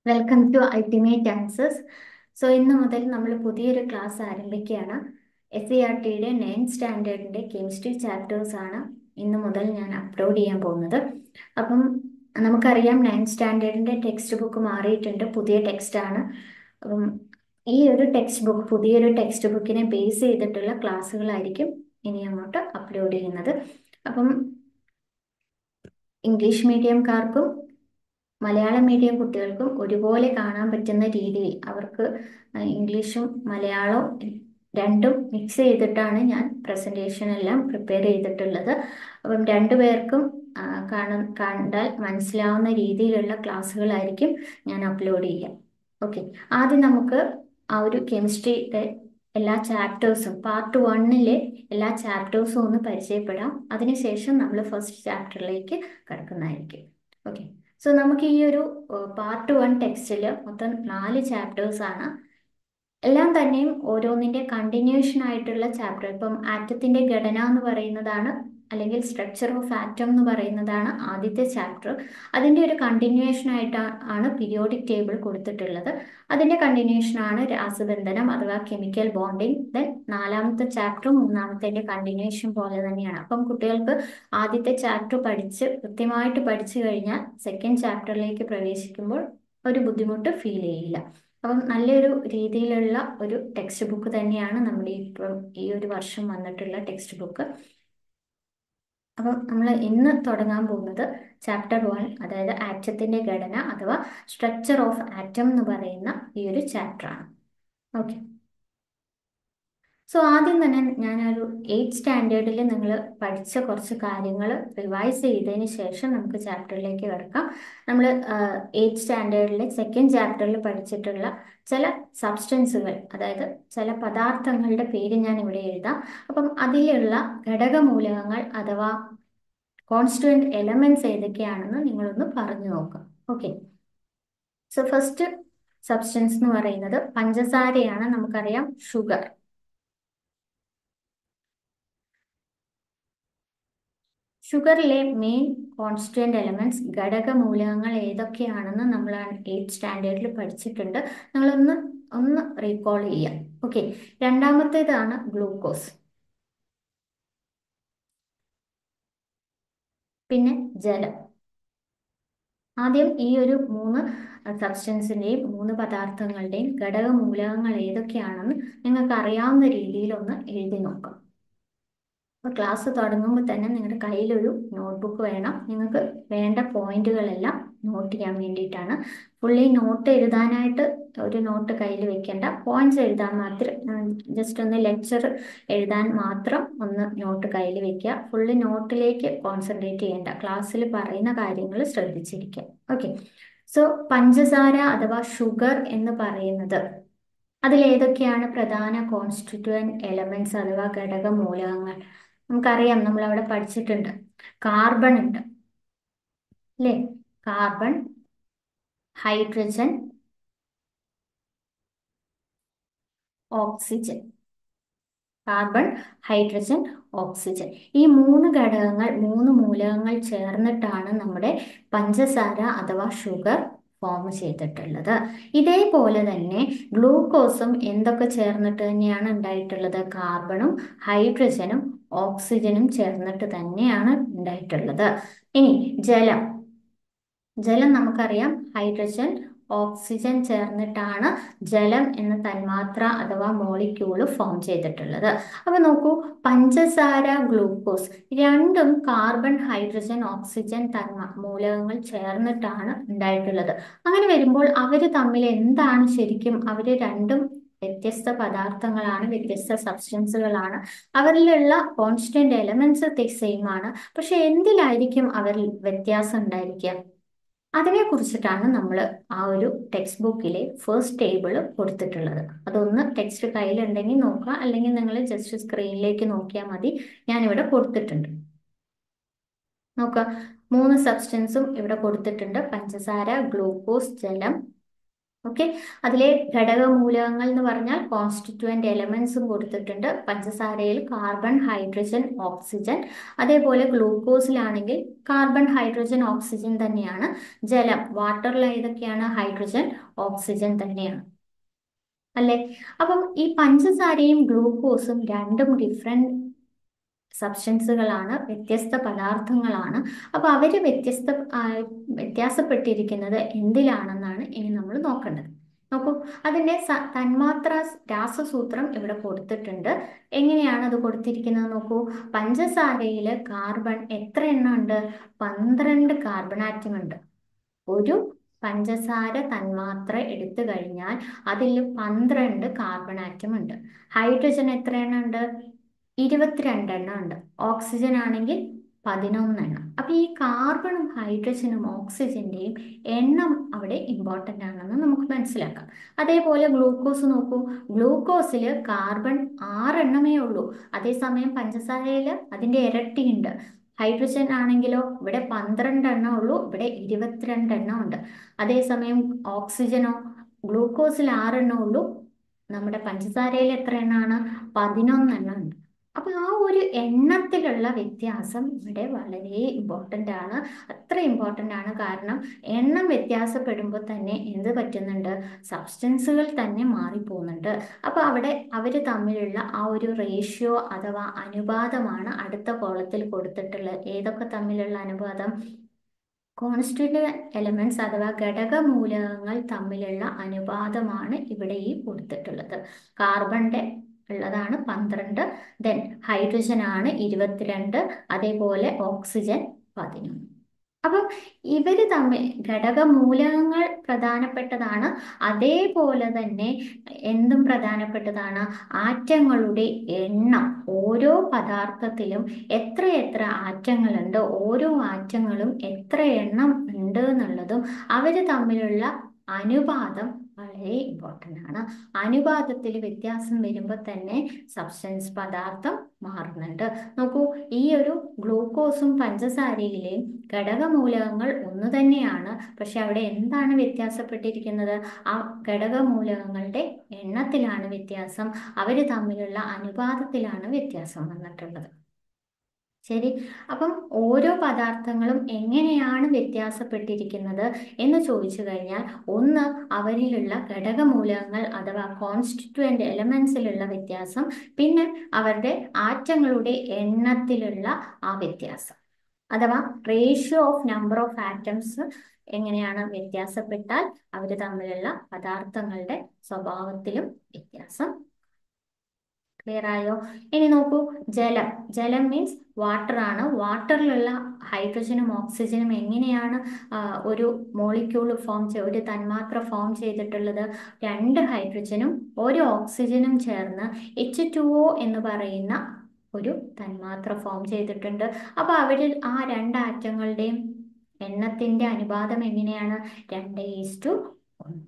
welcome to ultimate answers so ഇന്ന് മുതൽ നമ്മൾ പുതിയൊരു ക്ലാസ് ആരംഭിക്കുകയാണ് എസ് സി ആർ ടിയുടെ നയൻ സ്റ്റാൻഡേർഡിൻ്റെ കെമിസ്ട്രി ചാപ്റ്റേഴ്സ് ആണ് ഇന്ന് മുതൽ ഞാൻ അപ്ലോഡ് ചെയ്യാൻ പോകുന്നത് അപ്പം നമുക്കറിയാം നയൻ സ്റ്റാൻഡേർഡിൻ്റെ ടെക്സ്റ്റ് ബുക്ക് മാറിയിട്ടുണ്ട് പുതിയ ടെക്സ്റ്റ് ആണ് അപ്പം ഈ ഒരു ടെക്സ്റ്റ് ബുക്ക് പുതിയൊരു ടെക്സ്റ്റ് ബുക്കിനെ ബേസ് ചെയ്തിട്ടുള്ള ക്ലാസ്സുകളായിരിക്കും ഇനി അങ്ങോട്ട് അപ്ലോഡ് ചെയ്യുന്നത് അപ്പം ഇംഗ്ലീഷ് മീഡിയംകാർക്കും മലയാളം മീഡിയം കുട്ടികൾക്കും ഒരുപോലെ കാണാൻ പറ്റുന്ന രീതിയിൽ അവർക്ക് ഇംഗ്ലീഷും മലയാളവും രണ്ടും മിക്സ് ചെയ്തിട്ടാണ് ഞാൻ പ്രസൻറ്റേഷൻ എല്ലാം പ്രിപ്പയർ ചെയ്തിട്ടുള്ളത് അപ്പം രണ്ടു പേർക്കും കാണ കണ്ടാൽ മനസ്സിലാവുന്ന രീതിയിലുള്ള ക്ലാസ്സുകളായിരിക്കും ഞാൻ അപ്ലോഡ് ചെയ്യുക ഓക്കെ ആദ്യം നമുക്ക് ആ ഒരു കെമിസ്ട്രിയുടെ എല്ലാ ചാപ്റ്റേഴ്സും പാർട്ട് വണ്ണിലെ എല്ലാ ചാപ്റ്റേഴ്സും ഒന്ന് പരിചയപ്പെടാം അതിനുശേഷം നമ്മൾ ഫസ്റ്റ് ചാപ്റ്ററിലേക്ക് കിടക്കുന്നതായിരിക്കും ഓക്കെ സോ നമുക്ക് ഈ ഒരു പാർട്ട് വൺ ടെക്സ്റ്റിൽ മൊത്തം നാല് ചാപ്റ്റേഴ്സ് ആണ് എല്ലാം തന്നെയും ഓരോന്നിൻ്റെ കണ്ടിന്യൂഷൻ ആയിട്ടുള്ള ചാപ്റ്റർ ഇപ്പം ആറ്റത്തിൻ്റെ ഘടന എന്ന് പറയുന്നതാണ് അല്ലെങ്കിൽ സ്ട്രക്ചർ ഓഫ് ആറ്റം എന്ന് പറയുന്നതാണ് ആദ്യത്തെ ചാപ്റ്റർ അതിൻ്റെ ഒരു കണ്ടിന്യൂഷൻ ആയിട്ടാണ് ആണ് പീരിയോഡിക് ടേബിൾ കൊടുത്തിട്ടുള്ളത് അതിൻ്റെ കണ്ടിന്യൂഷൻ ആണ് രാസബന്ധനം അഥവാ കെമിക്കൽ ബോണ്ടിങ് ദെൻ നാലാമത്തെ ചാപ്റ്ററും മൂന്നാമത്തെ കണ്ടിന്യൂഷൻ പോലെ തന്നെയാണ് അപ്പം കുട്ടികൾക്ക് ആദ്യത്തെ ചാപ്റ്റർ പഠിച്ച് കൃത്യമായിട്ട് പഠിച്ചു കഴിഞ്ഞാൽ സെക്കൻഡ് ചാപ്റ്ററിലേക്ക് പ്രവേശിക്കുമ്പോൾ ഒരു ബുദ്ധിമുട്ട് ഫീൽ ചെയ്യില്ല അപ്പം നല്ലൊരു രീതിയിലുള്ള ഒരു ടെക്സ്റ്റ് ബുക്ക് തന്നെയാണ് നമ്മുടെ ഇപ്പം ഈ ഒരു വർഷം വന്നിട്ടുള്ള ടെക്സ്റ്റ് ബുക്ക് അപ്പം നമ്മൾ ഇന്ന് തുടങ്ങാൻ പോകുന്നത് ചാപ്റ്റർ വൺ അതായത് ആറ്റത്തിൻ്റെ ഘടന അഥവാ സ്ട്രക്ചർ ഓഫ് ആറ്റം എന്ന് പറയുന്ന ഈ ഒരു ചാപ്റ്ററാണ് ഓക്കെ സോ ആദ്യം തന്നെ ഞാനൊരു എയ്റ്റ് സ്റ്റാൻഡേർഡിൽ നിങ്ങൾ പഠിച്ച കുറച്ച് കാര്യങ്ങൾ റിവൈസ് ചെയ്തതിന് ശേഷം നമുക്ക് ചാപ്റ്ററിലേക്ക് കിടക്കാം നമ്മൾ എയ്റ്റ് സ്റ്റാൻഡേർഡിലെ സെക്കൻഡ് ചാപ്റ്ററിൽ പഠിച്ചിട്ടുള്ള ചില സബ്സ്റ്റൻസുകൾ അതായത് ചില പദാർത്ഥങ്ങളുടെ പേര് ഞാൻ ഇവിടെ എഴുതാം അപ്പം അതിലുള്ള ഘടകമൂലകങ്ങൾ അഥവാ കോൺസ്റ്റുവൻറ്റ് എലമെന്റ്സ് ഏതൊക്കെയാണെന്ന് നിങ്ങളൊന്ന് പറഞ്ഞു നോക്കാം ഓക്കെ സോ ഫസ്റ്റ് സബ്സ്റ്റൻസ് എന്ന് പറയുന്നത് പഞ്ചസാരയാണ് നമുക്കറിയാം ഷുഗർ ഷുഗറിലെ മെയിൻ കോൺസ്റ്റുവൻ്റ് എലമെന്റ്സ് ഘടകമൂലകങ്ങൾ ഏതൊക്കെയാണെന്ന് നമ്മൾ എയ്റ്റ് സ്റ്റാൻഡേർഡിൽ പഠിച്ചിട്ടുണ്ട് നിങ്ങളൊന്ന് ഒന്ന് റീകോൾ ചെയ്യാം ഓക്കെ രണ്ടാമത്തേതാണ് ഗ്ലൂക്കോസ് പിന്നെ ജലം ആദ്യം ഈ ഒരു മൂന്ന് സബ്സ്റ്റൻസിൻ്റെയും മൂന്ന് പദാർത്ഥങ്ങളുടെയും ഘടകമൂലകങ്ങൾ ഏതൊക്കെയാണെന്ന് നിങ്ങൾക്ക് അറിയാവുന്ന രീതിയിൽ ഒന്ന് എഴുതി നോക്കാം അപ്പോൾ ക്ലാസ് തുടങ്ങുമ്പോൾ തന്നെ നിങ്ങളുടെ കയ്യിലൊരു നോട്ട്ബുക്ക് വേണം നിങ്ങൾക്ക് വേണ്ട പോയിന്റുകളെല്ലാം നോട്ട് ചെയ്യാൻ വേണ്ടിയിട്ടാണ് ഫുള്ളി നോട്ട് എഴുതാനായിട്ട് ഒരു നോട്ട് കയ്യിൽ വെക്കേണ്ട പോയിന്റ്സ് എഴുതാൻ മാത്രം ജസ്റ്റ് ഒന്ന് ലെക്ചർ എഴുതാൻ മാത്രം ഒന്ന് നോട്ട് കയ്യിൽ വെക്കുക ഫുള്ളി നോട്ടിലേക്ക് കോൺസെൻട്രേറ്റ് ചെയ്യേണ്ട ക്ലാസ്സിൽ പറയുന്ന കാര്യങ്ങൾ ശ്രദ്ധിച്ചിരിക്കുക ഓക്കെ സോ പഞ്ചസാര അഥവാ ഷുഗർ എന്ന് പറയുന്നത് അതിലേതൊക്കെയാണ് പ്രധാന കോൺസ്റ്റിറ്റ്യൂവൻ എലമെന്റ്സ് അഥവാ ഘടകമൂലകങ്ങൾ നമുക്കറിയാം നമ്മൾ അവിടെ പഠിച്ചിട്ടുണ്ട് കാർബൺ ഉണ്ട് അല്ലേ carbon hydrogen oxygen carbon hydrogen oxygen ഈ മൂന്ന് ഘടകങ്ങൾ മൂന്ന് മൂലകങ്ങൾ ചേർന്നിട്ടാണ് നമ്മുടെ പഞ്ചസാര അഥവാ ഷുഗർ ഫോം ചെയ്തിട്ടുള്ളത് ഇതേപോലെ തന്നെ ഗ്ലൂക്കോസും എന്തൊക്കെ ചേർന്നിട്ട് തന്നെയാണ് ഉണ്ടായിട്ടുള്ളത് കാർബണും ഹൈഡ്രജനും ഓക്സിജനും ചേർന്നിട്ട് തന്നെയാണ് ഉണ്ടായിട്ടുള്ളത് ഇനി ജലം ജലം നമുക്കറിയാം ഹൈഡ്രജൻ ഓക്സിജൻ ചേർന്നിട്ടാണ് ജലം എന്ന തന്മാത്ര അഥവാ മോളിക്യൂള് ഫോം ചെയ്തിട്ടുള്ളത് അപ്പൊ നോക്കൂ പഞ്ചസാര ഗ്ലൂക്കോസ് രണ്ടും കാർബൺ ഹൈഡ്രജൻ ഓക്സിജൻ തന്മ മൂലകങ്ങൾ ചേർന്നിട്ടാണ് ഉണ്ടായിട്ടുള്ളത് അങ്ങനെ വരുമ്പോൾ അവർ തമ്മിൽ എന്താണ് ശരിക്കും അവർ രണ്ടും വ്യത്യസ്ത പദാർത്ഥങ്ങളാണ് വ്യത്യസ്ത സബ്സ്റ്റൻസുകളാണ് അവരിലുള്ള കോൺസ്റ്റന്റ് എലമെന്റ്സ് സെയിം ആണ് പക്ഷെ എന്തിലായിരിക്കും അവരിൽ വ്യത്യാസം ഉണ്ടായിരിക്കുക അതിനെ കുറിച്ചിട്ടാണ് നമ്മൾ ആ ഒരു ടെക്സ്റ്റ് ബുക്കിലെ ഫസ്റ്റ് ടേബിൾ കൊടുത്തിട്ടുള്ളത് അതൊന്ന് ടെക്സ്റ്റ് കയ്യിലുണ്ടെങ്കിൽ നോക്കുക അല്ലെങ്കിൽ നിങ്ങൾ ജസ്റ്റ് സ്ക്രീനിലേക്ക് നോക്കിയാൽ മതി ഞാനിവിടെ കൊടുത്തിട്ടുണ്ട് നോക്കുക മൂന്ന് സബ്സ്റ്റൻസും ഇവിടെ കൊടുത്തിട്ടുണ്ട് പഞ്ചസാര ഗ്ലൂക്കോസ് ജലം ഓക്കെ അതിലെ ഘടകമൂലകങ്ങൾ എന്ന് പറഞ്ഞാൽ കോൺസ്റ്റിറ്റ്യുവന്റ് എലമെന്റ്സും കൊടുത്തിട്ടുണ്ട് പഞ്ചസാരയിൽ കാർബൺ ഹൈഡ്രജൻ ഓക്സിജൻ അതേപോലെ ഗ്ലൂക്കോസിലാണെങ്കിൽ കാർബൺ ഹൈഡ്രജൻ ഓക്സിജൻ തന്നെയാണ് ജലം വാട്ടറിൽ ഏതൊക്കെയാണ് ഹൈഡ്രജൻ ഓക്സിജൻ തന്നെയാണ് അല്ലേ അപ്പം ഈ പഞ്ചസാരയും ഗ്ലൂക്കോസും രണ്ടും ഡിഫറെന്റ് സബ്സ്റ്റൻസുകളാണ് വ്യത്യസ്ത പദാർത്ഥങ്ങളാണ് അപ്പോൾ അവർ വ്യത്യസ്ത ആ, വ്യത്യാസപ്പെട്ടിരിക്കുന്നത് എന്തിലാണെന്നാണ് ഇനി നമ്മൾ നോക്കേണ്ടത് നോക്കൂ അതിൻ്റെ സ- തന്മാത്ര രാസസൂത്രം ഇവിടെ കൊടുത്തിട്ടുണ്ട് എങ്ങനെയാണ് അത് കൊടുത്തിരിക്കുന്നത് നോക്കൂ പഞ്ചസാരയിൽ കാർബൺ എത്ര എണ്ണം ഉണ്ട് പന്ത്രണ്ട് കാർബൺ ആറ്റം ഉണ്ട് ഒരു പഞ്ചസാര തന്മാത്ര എടുത്തു കഴിഞ്ഞാൽ അതിൽ പന്ത്രണ്ട് കാർബൺ ആറ്റം ഉണ്ട് ഹൈഡ്രജൻ എത്ര എണ്ണം ഉണ്ട് ഇരുപത്തിരണ്ടെണ്ണം ഉണ്ട് ഓക്സിജൻ ആണെങ്കിൽ പതിനൊന്നെണ്ണം അപ്പൊ ഈ കാർബണും ഹൈഡ്രജനും ഓക്സിജന്റെയും എണ്ണം അവിടെ ഇമ്പോർട്ടൻ്റ് ആണെന്ന് നമുക്ക് മനസ്സിലാക്കാം അതേപോലെ ഗ്ലൂക്കോസ് നോക്കൂ ഗ്ലൂക്കോസിൽ കാർബൺ ആറെണ്ണമേ ഉള്ളൂ അതേസമയം പഞ്ചസാരയിൽ അതിന്റെ ഇരട്ടിയുണ്ട് ഹൈഡ്രജൻ ആണെങ്കിലോ ഇവിടെ പന്ത്രണ്ട് എണ്ണം ഉള്ളൂ ഇവിടെ ഇരുപത്തിരണ്ട് എണ്ണം ഉണ്ട് അതേസമയം ഓക്സിജനോ ഗ്ലൂക്കോസിൽ ആറെണ്ണം ഉള്ളൂ നമ്മുടെ പഞ്ചസാരയിൽ എത്ര എണ്ണമാണ് പതിനൊന്നെണ്ണം ഉണ്ട് അപ്പൊ ആ ഒരു എണ്ണത്തിലുള്ള വ്യത്യാസം ഇവിടെ വളരെ ഇമ്പോർട്ടൻ്റ് ആണ് അത്ര ഇമ്പോർട്ടൻ്റ് ആണ് കാരണം എണ്ണം വ്യത്യാസപ്പെടുമ്പോൾ തന്നെ എന്ത് പറ്റുന്നുണ്ട് സബ്സ്റ്റൻസുകൾ തന്നെ മാറിപ്പോകുന്നുണ്ട് അപ്പൊ അവിടെ അവർ തമ്മിലുള്ള ആ ഒരു റേഷ്യോ അഥവാ അനുപാതമാണ് അടുത്ത കോളത്തിൽ കൊടുത്തിട്ടുള്ളത് ഏതൊക്കെ തമ്മിലുള്ള അനുപാതം കോൺസ്റ്റിറ്റ്യൂവന്റ് എലമെന്റ്സ് അഥവാ ഘടകമൂലകങ്ങൾ തമ്മിലുള്ള അനുപാതമാണ് ഇവിടെ ഈ കൊടുത്തിട്ടുള്ളത് കാർബണിന്റെ ഉള്ളതാണ് പന്ത്രണ്ട് ദെൻ ഹൈഡ്രജൻ ആണ് ഇരുപത്തിരണ്ട് അതേപോലെ ഓക്സിജൻ പതിനൊന്ന് അപ്പം ഇവർ തമ്മിൽ ഘടകമൂലകങ്ങൾ പ്രധാനപ്പെട്ടതാണ് അതേപോലെ തന്നെ എന്തും പ്രധാനപ്പെട്ടതാണ് ആറ്റങ്ങളുടെ എണ്ണം ഓരോ പദാർത്ഥത്തിലും എത്ര എത്ര ആറ്റങ്ങളുണ്ട് ഓരോ ആറ്റങ്ങളും എത്ര എണ്ണം ഉണ്ട് എന്നുള്ളതും അവർ തമ്മിലുള്ള അനുപാതം വളരെ ഇമ്പോർട്ടൻ്റ് ആണ് അനുപാതത്തിൽ വ്യത്യാസം വരുമ്പോൾ തന്നെ സബ്സ്റ്റൻസ് പദാർത്ഥം മാറുന്നുണ്ട് നോക്കൂ ഈ ഒരു ഗ്ലൂക്കോസും പഞ്ചസാരയിലെയും ഘടകമൂലകങ്ങൾ ഒന്ന് തന്നെയാണ് പക്ഷെ അവിടെ എന്താണ് വ്യത്യാസപ്പെട്ടിരിക്കുന്നത് ആ ഘടകമൂലകങ്ങളുടെ എണ്ണത്തിലാണ് വ്യത്യാസം അവർ തമ്മിലുള്ള അനുപാതത്തിലാണ് വ്യത്യാസം വന്നിട്ടുള്ളത് ശരി അപ്പം ഓരോ പദാർത്ഥങ്ങളും എങ്ങനെയാണ് വ്യത്യാസപ്പെട്ടിരിക്കുന്നത് എന്ന് ചോദിച്ചു കഴിഞ്ഞാൽ ഒന്ന് അവരിലുള്ള ഘടകമൂലകങ്ങൾ അഥവാ കോൺസ്റ്റിറ്റ്യുവന്റ് എലമെന്റ്സിലുള്ള വ്യത്യാസം പിന്നെ അവരുടെ ആറ്റങ്ങളുടെ എണ്ണത്തിലുള്ള ആ വ്യത്യാസം അഥവാ ratio of number of atoms എങ്ങനെയാണ് വ്യത്യാസപ്പെട്ടാൽ അവർ തമ്മിലുള്ള പദാർത്ഥങ്ങളുടെ സ്വഭാവത്തിലും വ്യത്യാസം ക്ലിയർ ആയോ ഇനി നോക്കൂ ജലം ജലം മീൻസ് വാട്ടർ ആണ് വാട്ടറിലുള്ള ഹൈഡ്രജനും ഓക്സിജനും എങ്ങനെയാണ് ആ, ഒരു മോളിക്യൂൾ ഫോം ചെയ്യ ഒരു തന്മാത്ര ഫോം ചെയ്തിട്ടുള്ളത് രണ്ട് ഹൈഡ്രജനും ഒരു ഓക്സിജനും ചേർന്ന് എച്ച് ടു ഒ എന്ന് പറയുന്ന ഒരു തന്മാത്ര ഫോം ചെയ്തിട്ടുണ്ട് അപ്പൊ അവരിൽ ആ രണ്ട് ആറ്റങ്ങളുടെയും എണ്ണത്തിന്റെ അനുപാതം എങ്ങനെയാണ് രണ്ട് ഈസ്റ്റു ഒന്ന്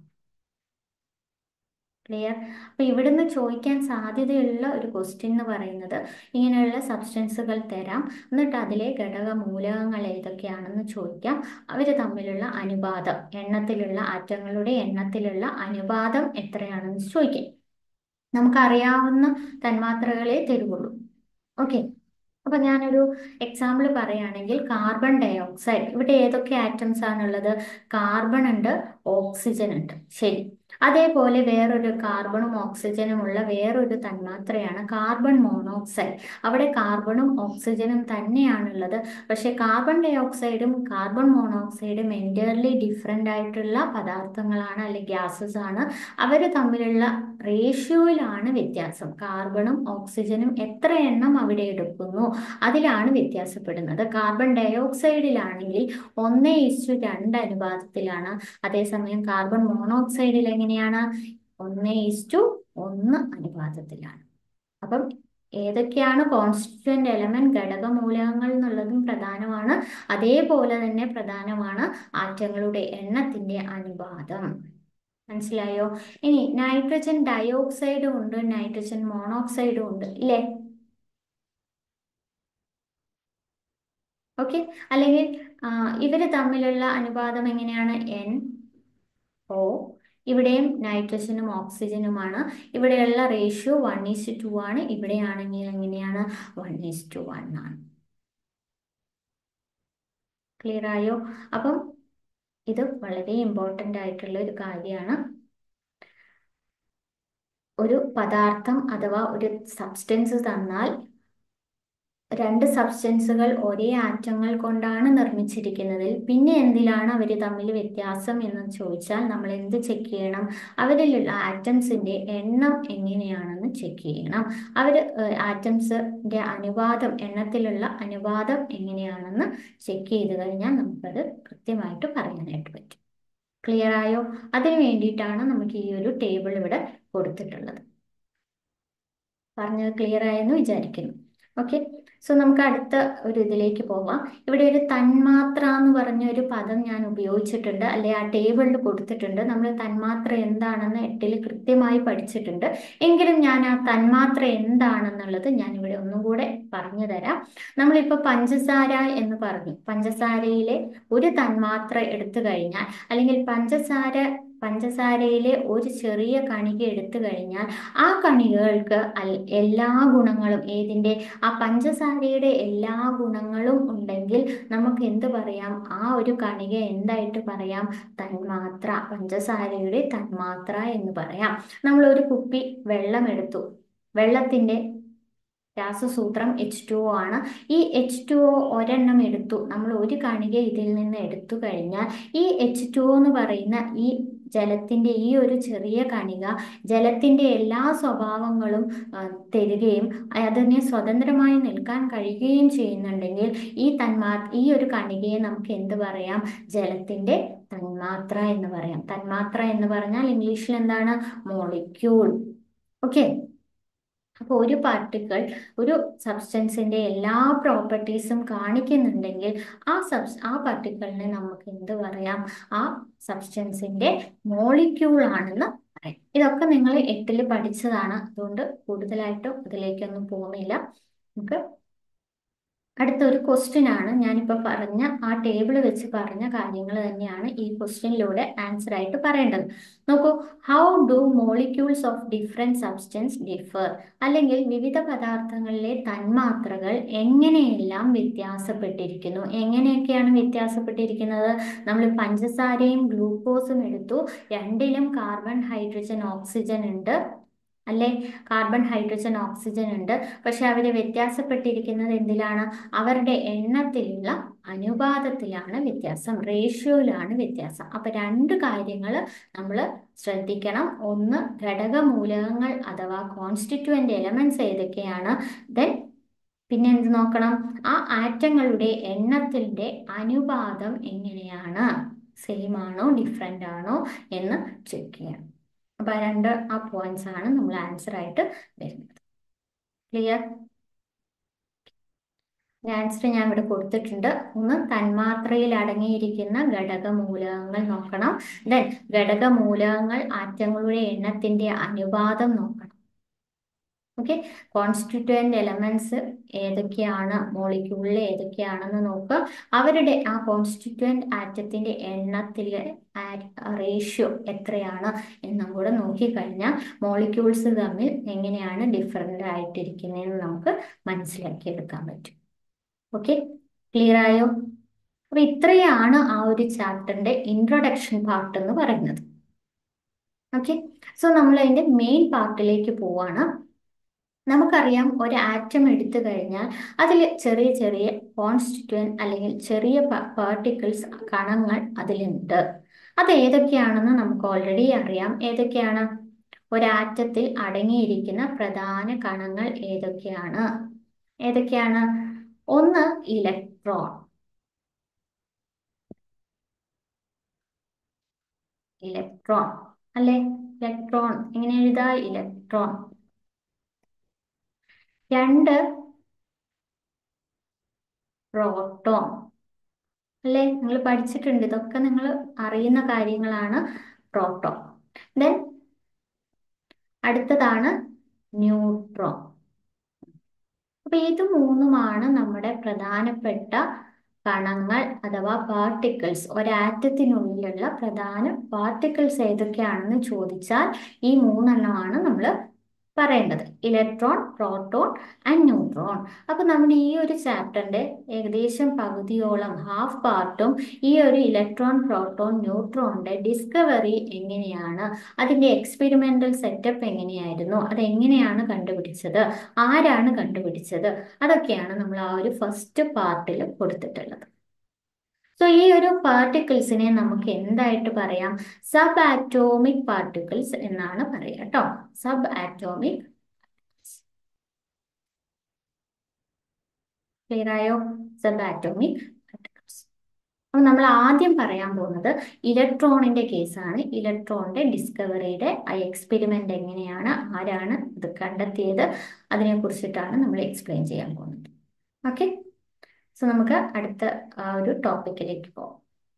ക്ലിയർ അപ്പൊ ഇവിടുന്ന് ചോദിക്കാൻ സാധ്യതയുള്ള ഒരു ക്വസ്റ്റ്യൻ എന്ന് പറയുന്നത് ഇങ്ങനെയുള്ള സബ്സ്റ്റൻസുകൾ തരാം എന്നിട്ട് അതിലെ ഘടക മൂലകങ്ങൾ ഏതൊക്കെയാണെന്ന് ചോദിക്കാം അവർ തമ്മിലുള്ള അനുപാതം എണ്ണത്തിലുള്ള ആറ്റങ്ങളുടെ എണ്ണത്തിലുള്ള അനുപാതം എത്രയാണെന്ന് ചോദിക്കാം നമുക്കറിയാവുന്ന തന്മാത്രകളെ തരുള്ളൂ ഓക്കെ അപ്പൊ ഞാനൊരു എക്സാമ്പിൾ പറയുകയാണെങ്കിൽ കാർബൺ ഡയോക്സൈഡ് ഇവിടെ ഏതൊക്കെ ആറ്റംസ് ആണുള്ളത് കാർബൺ ഉണ്ട് ഓക്സിജൻ ഉണ്ട് ശരി അതേപോലെ വേറൊരു കാർബണും ഓക്സിജനും ഉള്ള വേറൊരു തന്മാത്രയാണ് കാർബൺ മോണോക്സൈഡ് അവിടെ കാർബണും ഓക്സിജനും തന്നെയാണുള്ളത് പക്ഷെ കാർബൺ ഡയോക്സൈഡും കാർബൺ മോണോക്സൈഡും എൻറ്റയർലി ഡിഫറെൻ്റ് ആയിട്ടുള്ള പദാർത്ഥങ്ങളാണ് അല്ലെങ്കിൽ ഗ്യാസസ് ആണ് അവർ തമ്മിലുള്ള റേഷ്യോയിലാണ് വ്യത്യാസം കാർബണും ഓക്സിജനും എത്ര എണ്ണം അവിടെ എടുക്കുന്നു അതിലാണ് വ്യത്യാസപ്പെടുന്നത് കാർബൺ ഡയോക്സൈഡിലാണെങ്കിൽ ഒന്ന് ഇസ്റ്റു രണ്ട് അനുപാതത്തിലാണ് അതേസമയം കാർബൺ മോണോക്സൈഡിൽ എങ്ങനെയാണ് ഒന്ന് ഇസ്റ്റു ഒന്ന് അനുപാതത്തിലാണ് അപ്പം ഏതൊക്കെയാണ് കോൺസ്റ്റിറ്റ്യൂവന്റ് എലമെന്റ് ഘടകമൂലകങ്ങൾ എന്നുള്ളതും പ്രധാനമാണ് അതേപോലെ തന്നെ പ്രധാനമാണ് ആറ്റങ്ങളുടെ എണ്ണത്തിന്റെ അനുപാതം മനസ്സിലായോ ഇനി നൈട്രജൻ ഡയോക്സൈഡും ഉണ്ട് നൈട്രജൻ മോണോക്സൈഡും ഉണ്ട് ഇല്ലേ ഓക്കെ അല്ലെങ്കിൽ ഇവർ തമ്മിലുള്ള അനുപാതം എങ്ങനെയാണ് എൻ ഓ ഇവിടെയും നൈട്രജനും ഓക്സിജനുമാണ് ഇവിടെയുള്ള റേഷ്യോ വൺ ഈസ് ടു ആണ് ഇവിടെയാണെങ്കിൽ എങ്ങനെയാണ് വൺ ഈസ് ടു വൺ ആണ് ക്ലിയർ ആയോ അപ്പം ഇത് വളരെ ഇമ്പോർട്ടൻ്റ് ആയിട്ടുള്ള ഒരു കാര്യമാണ് ഒരു പദാർത്ഥം അഥവാ ഒരു സബ്സ്റ്റൻസ് തന്നാൽ രണ്ട് സബ്സ്റ്റൻസുകൾ ഒരേ ആറ്റങ്ങൾ കൊണ്ടാണ് നിർമ്മിച്ചിരിക്കുന്നത് പിന്നെ എന്തിലാണ് അവർ തമ്മിൽ വ്യത്യാസം എന്ന് ചോദിച്ചാൽ നമ്മൾ എന്ത് ചെക്ക് ചെയ്യണം അവരിലുള്ള ആറ്റംസിന്റെ എണ്ണം എങ്ങനെയാണെന്ന് ചെക്ക് ചെയ്യണം അവർ ആറ്റംസിന്റെ അനുപാതം എണ്ണത്തിലുള്ള അനുപാതം എങ്ങനെയാണെന്ന് ചെക്ക് ചെയ്ത് കഴിഞ്ഞാൽ നമുക്കത് കൃത്യമായിട്ട് പറയാനായിട്ട് പറ്റും ക്ലിയർ ആയോ അതിന് വേണ്ടിയിട്ടാണ് നമുക്ക് ഈ ഒരു ടേബിൾ ഇവിടെ കൊടുത്തിട്ടുള്ളത് പറഞ്ഞത് ക്ലിയർ ആയെന്ന് വിചാരിക്കുന്നു ഓക്കെ സോ നമുക്ക് അടുത്ത ഒരു ഇതിലേക്ക് പോവാം ഇവിടെ ഒരു തന്മാത്ര എന്ന് പറഞ്ഞ ഒരു പദം ഞാൻ ഉപയോഗിച്ചിട്ടുണ്ട് അല്ലെ ആ ടേബിളിൽ കൊടുത്തിട്ടുണ്ട് നമ്മൾ തന്മാത്ര എന്താണെന്ന് എട്ടിൽ കൃത്യമായി പഠിച്ചിട്ടുണ്ട് എങ്കിലും ഞാൻ ആ തന്മാത്ര എന്താണെന്നുള്ളത് ഞാൻ ഇവിടെ ഒന്നും കൂടെ പറഞ്ഞു തരാം നമ്മളിപ്പോൾ പഞ്ചസാര എന്ന് പറഞ്ഞു പഞ്ചസാരയിലെ ഒരു തന്മാത്ര എടുത്തു കഴിഞ്ഞാൽ അല്ലെങ്കിൽ പഞ്ചസാര പഞ്ചസാരയിലെ ഒരു ചെറിയ കണിക എടുത്തു കഴിഞ്ഞാൽ ആ കണികകൾക്ക് അൽ- എല്ലാ ഗുണങ്ങളും ഏതിൻ്റെ ആ പഞ്ചസാരയുടെ എല്ലാ ഗുണങ്ങളും ഉണ്ടെങ്കിൽ നമുക്ക് എന്ത് പറയാം ആ ഒരു കണിക എന്തായിട്ട് പറയാം തന്മാത്ര പഞ്ചസാരയുടെ തന്മാത്ര എന്ന് പറയാം നമ്മൾ ഒരു കുപ്പി വെള്ളം എടുത്തു വെള്ളത്തിൻ്റെ രാസസൂത്രം എച്ച് ടു ഒ ആണ് ഈ എച്ച് ടു ഒ ഒരെണ്ണം എടുത്തു നമ്മൾ ഒരു കണിക ഇതിൽ നിന്ന് എടുത്തു കഴിഞ്ഞാൽ ഈ എച്ച് ടു ഒ എന്ന് പറയുന്ന ഈ ജലത്തിൻ്റെ ഈ ഒരു ചെറിയ കണിക ജലത്തിൻ്റെ എല്ലാ സ്വഭാവങ്ങളും ആ, തരികയും അതിനെ സ്വതന്ത്രമായി നിൽക്കാൻ കഴിയുകയും ചെയ്യുന്നുണ്ടെങ്കിൽ ഈ തന്മാ ഈ ഒരു കണികയെ നമുക്ക് എന്ത് പറയാം ജലത്തിൻ്റെ തന്മാത്ര എന്ന് പറയാം തന്മാത്ര എന്ന് പറഞ്ഞാൽ ഇംഗ്ലീഷിൽ എന്താണ് മോളിക്യൂൾ ഓക്കെ അപ്പോൾ ഒരു പാർട്ടിക്കിൾ ഒരു സബ്സ്റ്റൻസിന്റെ എല്ലാ പ്രോപ്പർട്ടീസും കാണിക്കുന്നുണ്ടെങ്കിൽ ആ സബ്സ് ആ പാർട്ടിക്കിളിനെ നമുക്ക് എന്ത് പറയാം ആ സബ്സ്റ്റൻസിന്റെ മോളിക്യൂൾ ആണെന്ന് പറയാം ഇതൊക്കെ നിങ്ങൾ എട്ടിൽ പഠിച്ചതാണ് അതുകൊണ്ട് കൂടുതലായിട്ടും ഇതിലേക്കൊന്നും പോകുന്നില്ല നമുക്ക് അടുത്ത ഒരു ക്വസ്റ്റ്യൻ ആണ് ഞാനിപ്പോൾ പറഞ്ഞ ആ ടേബിൾ വെച്ച് പറഞ്ഞ കാര്യങ്ങൾ തന്നെയാണ് ഈ ക്വസ്റ്റ്യനിലൂടെ ആൻസർ ആയിട്ട് പറയേണ്ടത് നോക്കൂ how do molecules of different substance differ അല്ലെങ്കിൽ വിവിധ പദാർത്ഥങ്ങളിലെ തന്മാത്രകൾ എങ്ങനെയെല്ലാം വ്യത്യാസപ്പെട്ടിരിക്കുന്നു എങ്ങനെയൊക്കെയാണ് വ്യത്യാസപ്പെട്ടിരിക്കുന്നത് നമ്മൾ പഞ്ചസാരയും ഗ്ലൂക്കോസും എടുത്തു രണ്ടിലും കാർബൺ ഹൈഡ്രജൻ ഓക്സിജൻ ഉണ്ട് അല്ലേ കാർബൺ ഹൈഡ്രജൻ ഓക്സിജൻ ഉണ്ട് പക്ഷെ അവർ വ്യത്യാസപ്പെട്ടിരിക്കുന്നത് എന്തിലാണ് അവരുടെ എണ്ണത്തിലുള്ള അനുപാതത്തിലാണ് വ്യത്യാസം റേഷ്യോയിലാണ് വ്യത്യാസം അപ്പൊ രണ്ട് കാര്യങ്ങൾ നമ്മൾ ശ്രദ്ധിക്കണം ഒന്ന് ഘടകമൂലകങ്ങൾ അഥവാ കോൺസ്റ്റിറ്റ്യുവന്റ് എലമെന്റ്സ് ഏതൊക്കെയാണ് ദെൻ പിന്നെ എന്ത് നോക്കണം ആ ആറ്റങ്ങളുടെ എണ്ണത്തിന്റെ അനുപാതം എങ്ങനെയാണ് സെയിം ആണോ ഡിഫറെൻ്റ് ആണോ എന്ന് ചെക്ക് ചെയ്യണം അപ്പൊ ആ രണ്ട് ആ പോയിന്റ്സ് ആണ് നമ്മൾ ആൻസർ ആയിട്ട് വരുന്നത് ക്ലിയർ ആൻസർ ഞാൻ ഇവിടെ കൊടുത്തിട്ടുണ്ട് ഒന്ന് തന്മാത്രയിൽ അടങ്ങിയിരിക്കുന്ന ഘടകമൂലകങ്ങൾ നോക്കണം ദെൻ ഘടകമൂലകങ്ങൾ ആറ്റങ്ങളുടെ എണ്ണത്തിന്റെ അനുപാതം നോക്കണം ഓക്കെ കോൺസ്റ്റിറ്റ്യുവന്റ് എലമെന്റ്സ് ഏതൊക്കെയാണ് മോളിക്യൂളിൽ ഏതൊക്കെയാണെന്ന് നോക്കുക അവരുടെ ആ കോൺസ്റ്റിറ്റ്യുവന്റ് ആറ്റത്തിന്റെ എണ്ണത്തിലെ റേഷ്യോ എത്രയാണ് എന്നും കൂടെ നോക്കിക്കഴിഞ്ഞാൽ മോളിക്യൂൾസ് തമ്മിൽ എങ്ങനെയാണ് ഡിഫറൻ്റ് ആയിട്ടിരിക്കുന്നതെന്ന് നമുക്ക് മനസ്സിലാക്കിയെടുക്കാൻ പറ്റും ഓക്കെ ക്ലിയർ ആയോ അപ്പൊ ഇത്രയാണ് ആ ഒരു ചാപ്റ്ററിന്റെ ഇൻട്രൊഡക്ഷൻ പാർട്ട് എന്ന് പറയുന്നത് ഓക്കെ സോ നമ്മൾ അതിന്റെ മെയിൻ പാർട്ടിലേക്ക് പോവാണ് നമുക്കറിയാം ഒരു ആറ്റം എടുത്തു കഴിഞ്ഞാൽ അതിൽ ചെറിയ ചെറിയ കോൺസ്റ്റിറ്റ്യുവൻ അല്ലെങ്കിൽ ചെറിയ പാർട്ടിക്കിൾസ് കണങ്ങൾ അതിലുണ്ട് അത് ഏതൊക്കെയാണെന്ന് നമുക്ക് ഓൾറെഡി അറിയാം ഏതൊക്കെയാണ് ഒരാറ്റത്തിൽ അടങ്ങിയിരിക്കുന്ന പ്രധാന കണങ്ങൾ ഏതൊക്കെയാണ് ഏതൊക്കെയാണ് ഒന്ന് ഇലക്ട്രോൺ ഇലക്ട്രോൺ അല്ലെ ഇലക്ട്രോൺ എങ്ങനെ എഴുതാ ഇലക്ട്രോൺ രണ്ട് പ്രോട്ടോൺ അല്ലേ നിങ്ങൾ പഠിച്ചിട്ടുണ്ട് ഇതൊക്കെ നിങ്ങൾ അറിയുന്ന കാര്യങ്ങളാണ് പ്രോട്ടോൺ ദെൻ അടുത്തതാണ് ന്യൂട്രോൺ അപ്പൊ ഇത് മൂന്നുമാണ് നമ്മുടെ പ്രധാനപ്പെട്ട കണങ്ങൾ അഥവാ പാർട്ടിക്കിൾസ് ഒരാറ്റത്തിനുള്ളിലുള്ള പ്രധാന പാർട്ടിക്കിൾസ് ഏതൊക്കെയാണെന്ന് ചോദിച്ചാൽ ഈ മൂന്നെണ്ണമാണ് നമ്മൾ പറയേണ്ടത് ഇലക്ട്രോൺ പ്രോട്ടോൺ ആൻഡ് ന്യൂട്രോൺ അപ്പൊ നമ്മുടെ ഈ ഒരു ചാപ്റ്ററിന്റെ ഏകദേശം പകുതിയോളം ഹാഫ് പാർട്ടും ഈ ഒരു ഇലക്ട്രോൺ പ്രോട്ടോൺ ന്യൂട്രോണിന്റെ ഡിസ്കവറി എങ്ങനെയാണ് അതിന്റെ എക്സ്പെരിമെന്റൽ സെറ്റപ്പ് എങ്ങനെയായിരുന്നു അത് എങ്ങനെയാണ് കണ്ടുപിടിച്ചത് ആരാണ് കണ്ടുപിടിച്ചത് അതൊക്കെയാണ് നമ്മൾ ആ ഒരു ഫസ്റ്റ് പാർട്ടിൽ കൊടുത്തിട്ടുള്ളത് സോ ഈ ഒരു പാർട്ടിക്കിൾസിനെ നമുക്ക് എന്തായിട്ട് പറയാം സബ് ആറ്റോമിക് പാർട്ടിക്കിൾസ് എന്നാണ് പറയുക കേട്ടോ സബ് ആറ്റോമിക് ക്ലിയർ ആയോ സബ് ആറ്റോമിക് പാർട്ടിക്കിൾസ് അപ്പൊ നമ്മൾ ആദ്യം പറയാൻ പോകുന്നത് ഇലക്ട്രോണിന്റെ കേസാണ് ഇലക്ട്രോണിന്റെ ഡിസ്കവറിയുടെ ആ എക്സ്പെരിമെന്റ് എങ്ങനെയാണ് ആരാണ് ഇത് കണ്ടെത്തിയത് അതിനെ കുറിച്ചിട്ടാണ് നമ്മൾ എക്സ്പ്ലെയിൻ ചെയ്യാൻ പോകുന്നത് ഓക്കെ സോ നമുക്ക് അടുത്ത ആ ഒരു ടോപ്പിക്കിലേക്ക് പോകാം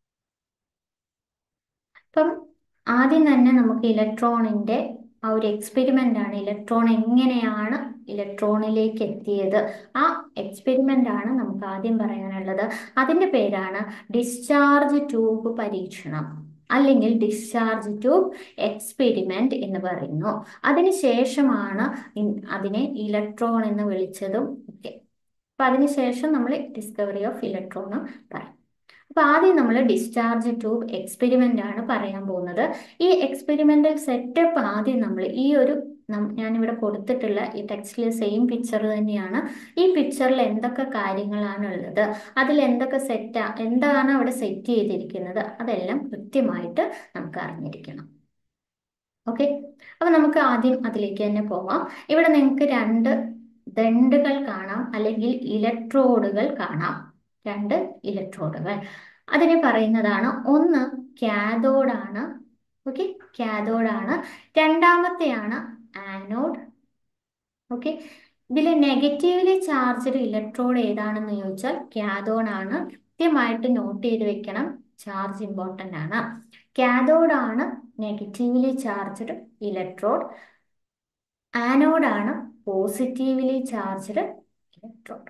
അപ്പം ആദ്യം തന്നെ നമുക്ക് ഇലക്ട്രോണിന്റെ ആ ഒരു എക്സ്പെരിമെന്റ് ആണ് ഇലക്ട്രോൺ എങ്ങനെയാണ് ഇലക്ട്രോണിലേക്ക് എത്തിയത് ആ എക്സ്പെരിമെന്റ് ആണ് നമുക്ക് ആദ്യം പറയാനുള്ളത് അതിന്റെ പേരാണ് ഡിസ്ചാർജ് ട്യൂബ് പരീക്ഷണം അല്ലെങ്കിൽ ഡിസ്ചാർജ് ട്യൂബ് എക്സ്പെരിമെന്റ് എന്ന് പറയുന്നു അതിനുശേഷമാണ് അതിനെ ഇലക്ട്രോൺ എന്ന് വിളിച്ചതും ഒക്കെ അപ്പൊ അതിനുശേഷം നമ്മൾ ഡിസ്കവറി ഓഫ് ഇലക്ട്രോണും പറയും അപ്പൊ ആദ്യം നമ്മൾ ഡിസ്ചാർജ് ട്യൂബ് എക്സ്പെരിമെന്റ് ആണ് പറയാൻ പോകുന്നത് ഈ എക്സ്പെരിമെന്റൽ സെറ്റപ്പ് ആദ്യം നമ്മൾ ഈ ഒരു ഞാനിവിടെ കൊടുത്തിട്ടുള്ള ഈ ടെക്സ്റ്റിലെ സെയിം പിക്ചർ തന്നെയാണ് ഈ പിക്ചറിൽ എന്തൊക്കെ കാര്യങ്ങളാണ് ഉള്ളത് അതിൽ എന്തൊക്കെ സെറ്റ് എന്താണ് അവിടെ സെറ്റ് ചെയ്തിരിക്കുന്നത് അതെല്ലാം കൃത്യമായിട്ട് നമുക്ക് അറിഞ്ഞിരിക്കണം ഓക്കെ അപ്പൊ നമുക്ക് ആദ്യം അതിലേക്ക് തന്നെ പോവാം ഇവിടെ നിങ്ങൾക്ക് രണ്ട് ദണ്ടുകൾ കാണാം അല്ലെങ്കിൽ ഇലക്ട്രോഡുകൾ കാണാം രണ്ട് ഇലക്ട്രോഡുകൾ അതിനെ പറയുന്നതാണ് ഒന്ന് കാഥോഡാണ് ഓക്കെ കാഥോഡാണ് രണ്ടാമത്തെയാണ് ആനോഡ് ഓക്കെ ഇതിൽ നെഗറ്റീവ്ലി ചാർജ്ഡ് ഇലക്ട്രോഡ് ഏതാണെന്ന് ചോദിച്ചാൽ കാഥോഡ് ആണ് കൃത്യമായിട്ട് നോട്ട് ചെയ്ത് വെക്കണം ചാർജ് ഇമ്പോർട്ടൻ്റ് ആണ് കാഥോഡ് ആണ് നെഗറ്റീവ്ലി ചാർജ്ഡ് ഇലക്ട്രോഡ് ആനോഡ് ആണ് പോസിറ്റീവ്ലി ചാർജ്ഡ് ഇലക്ട്രോഡ്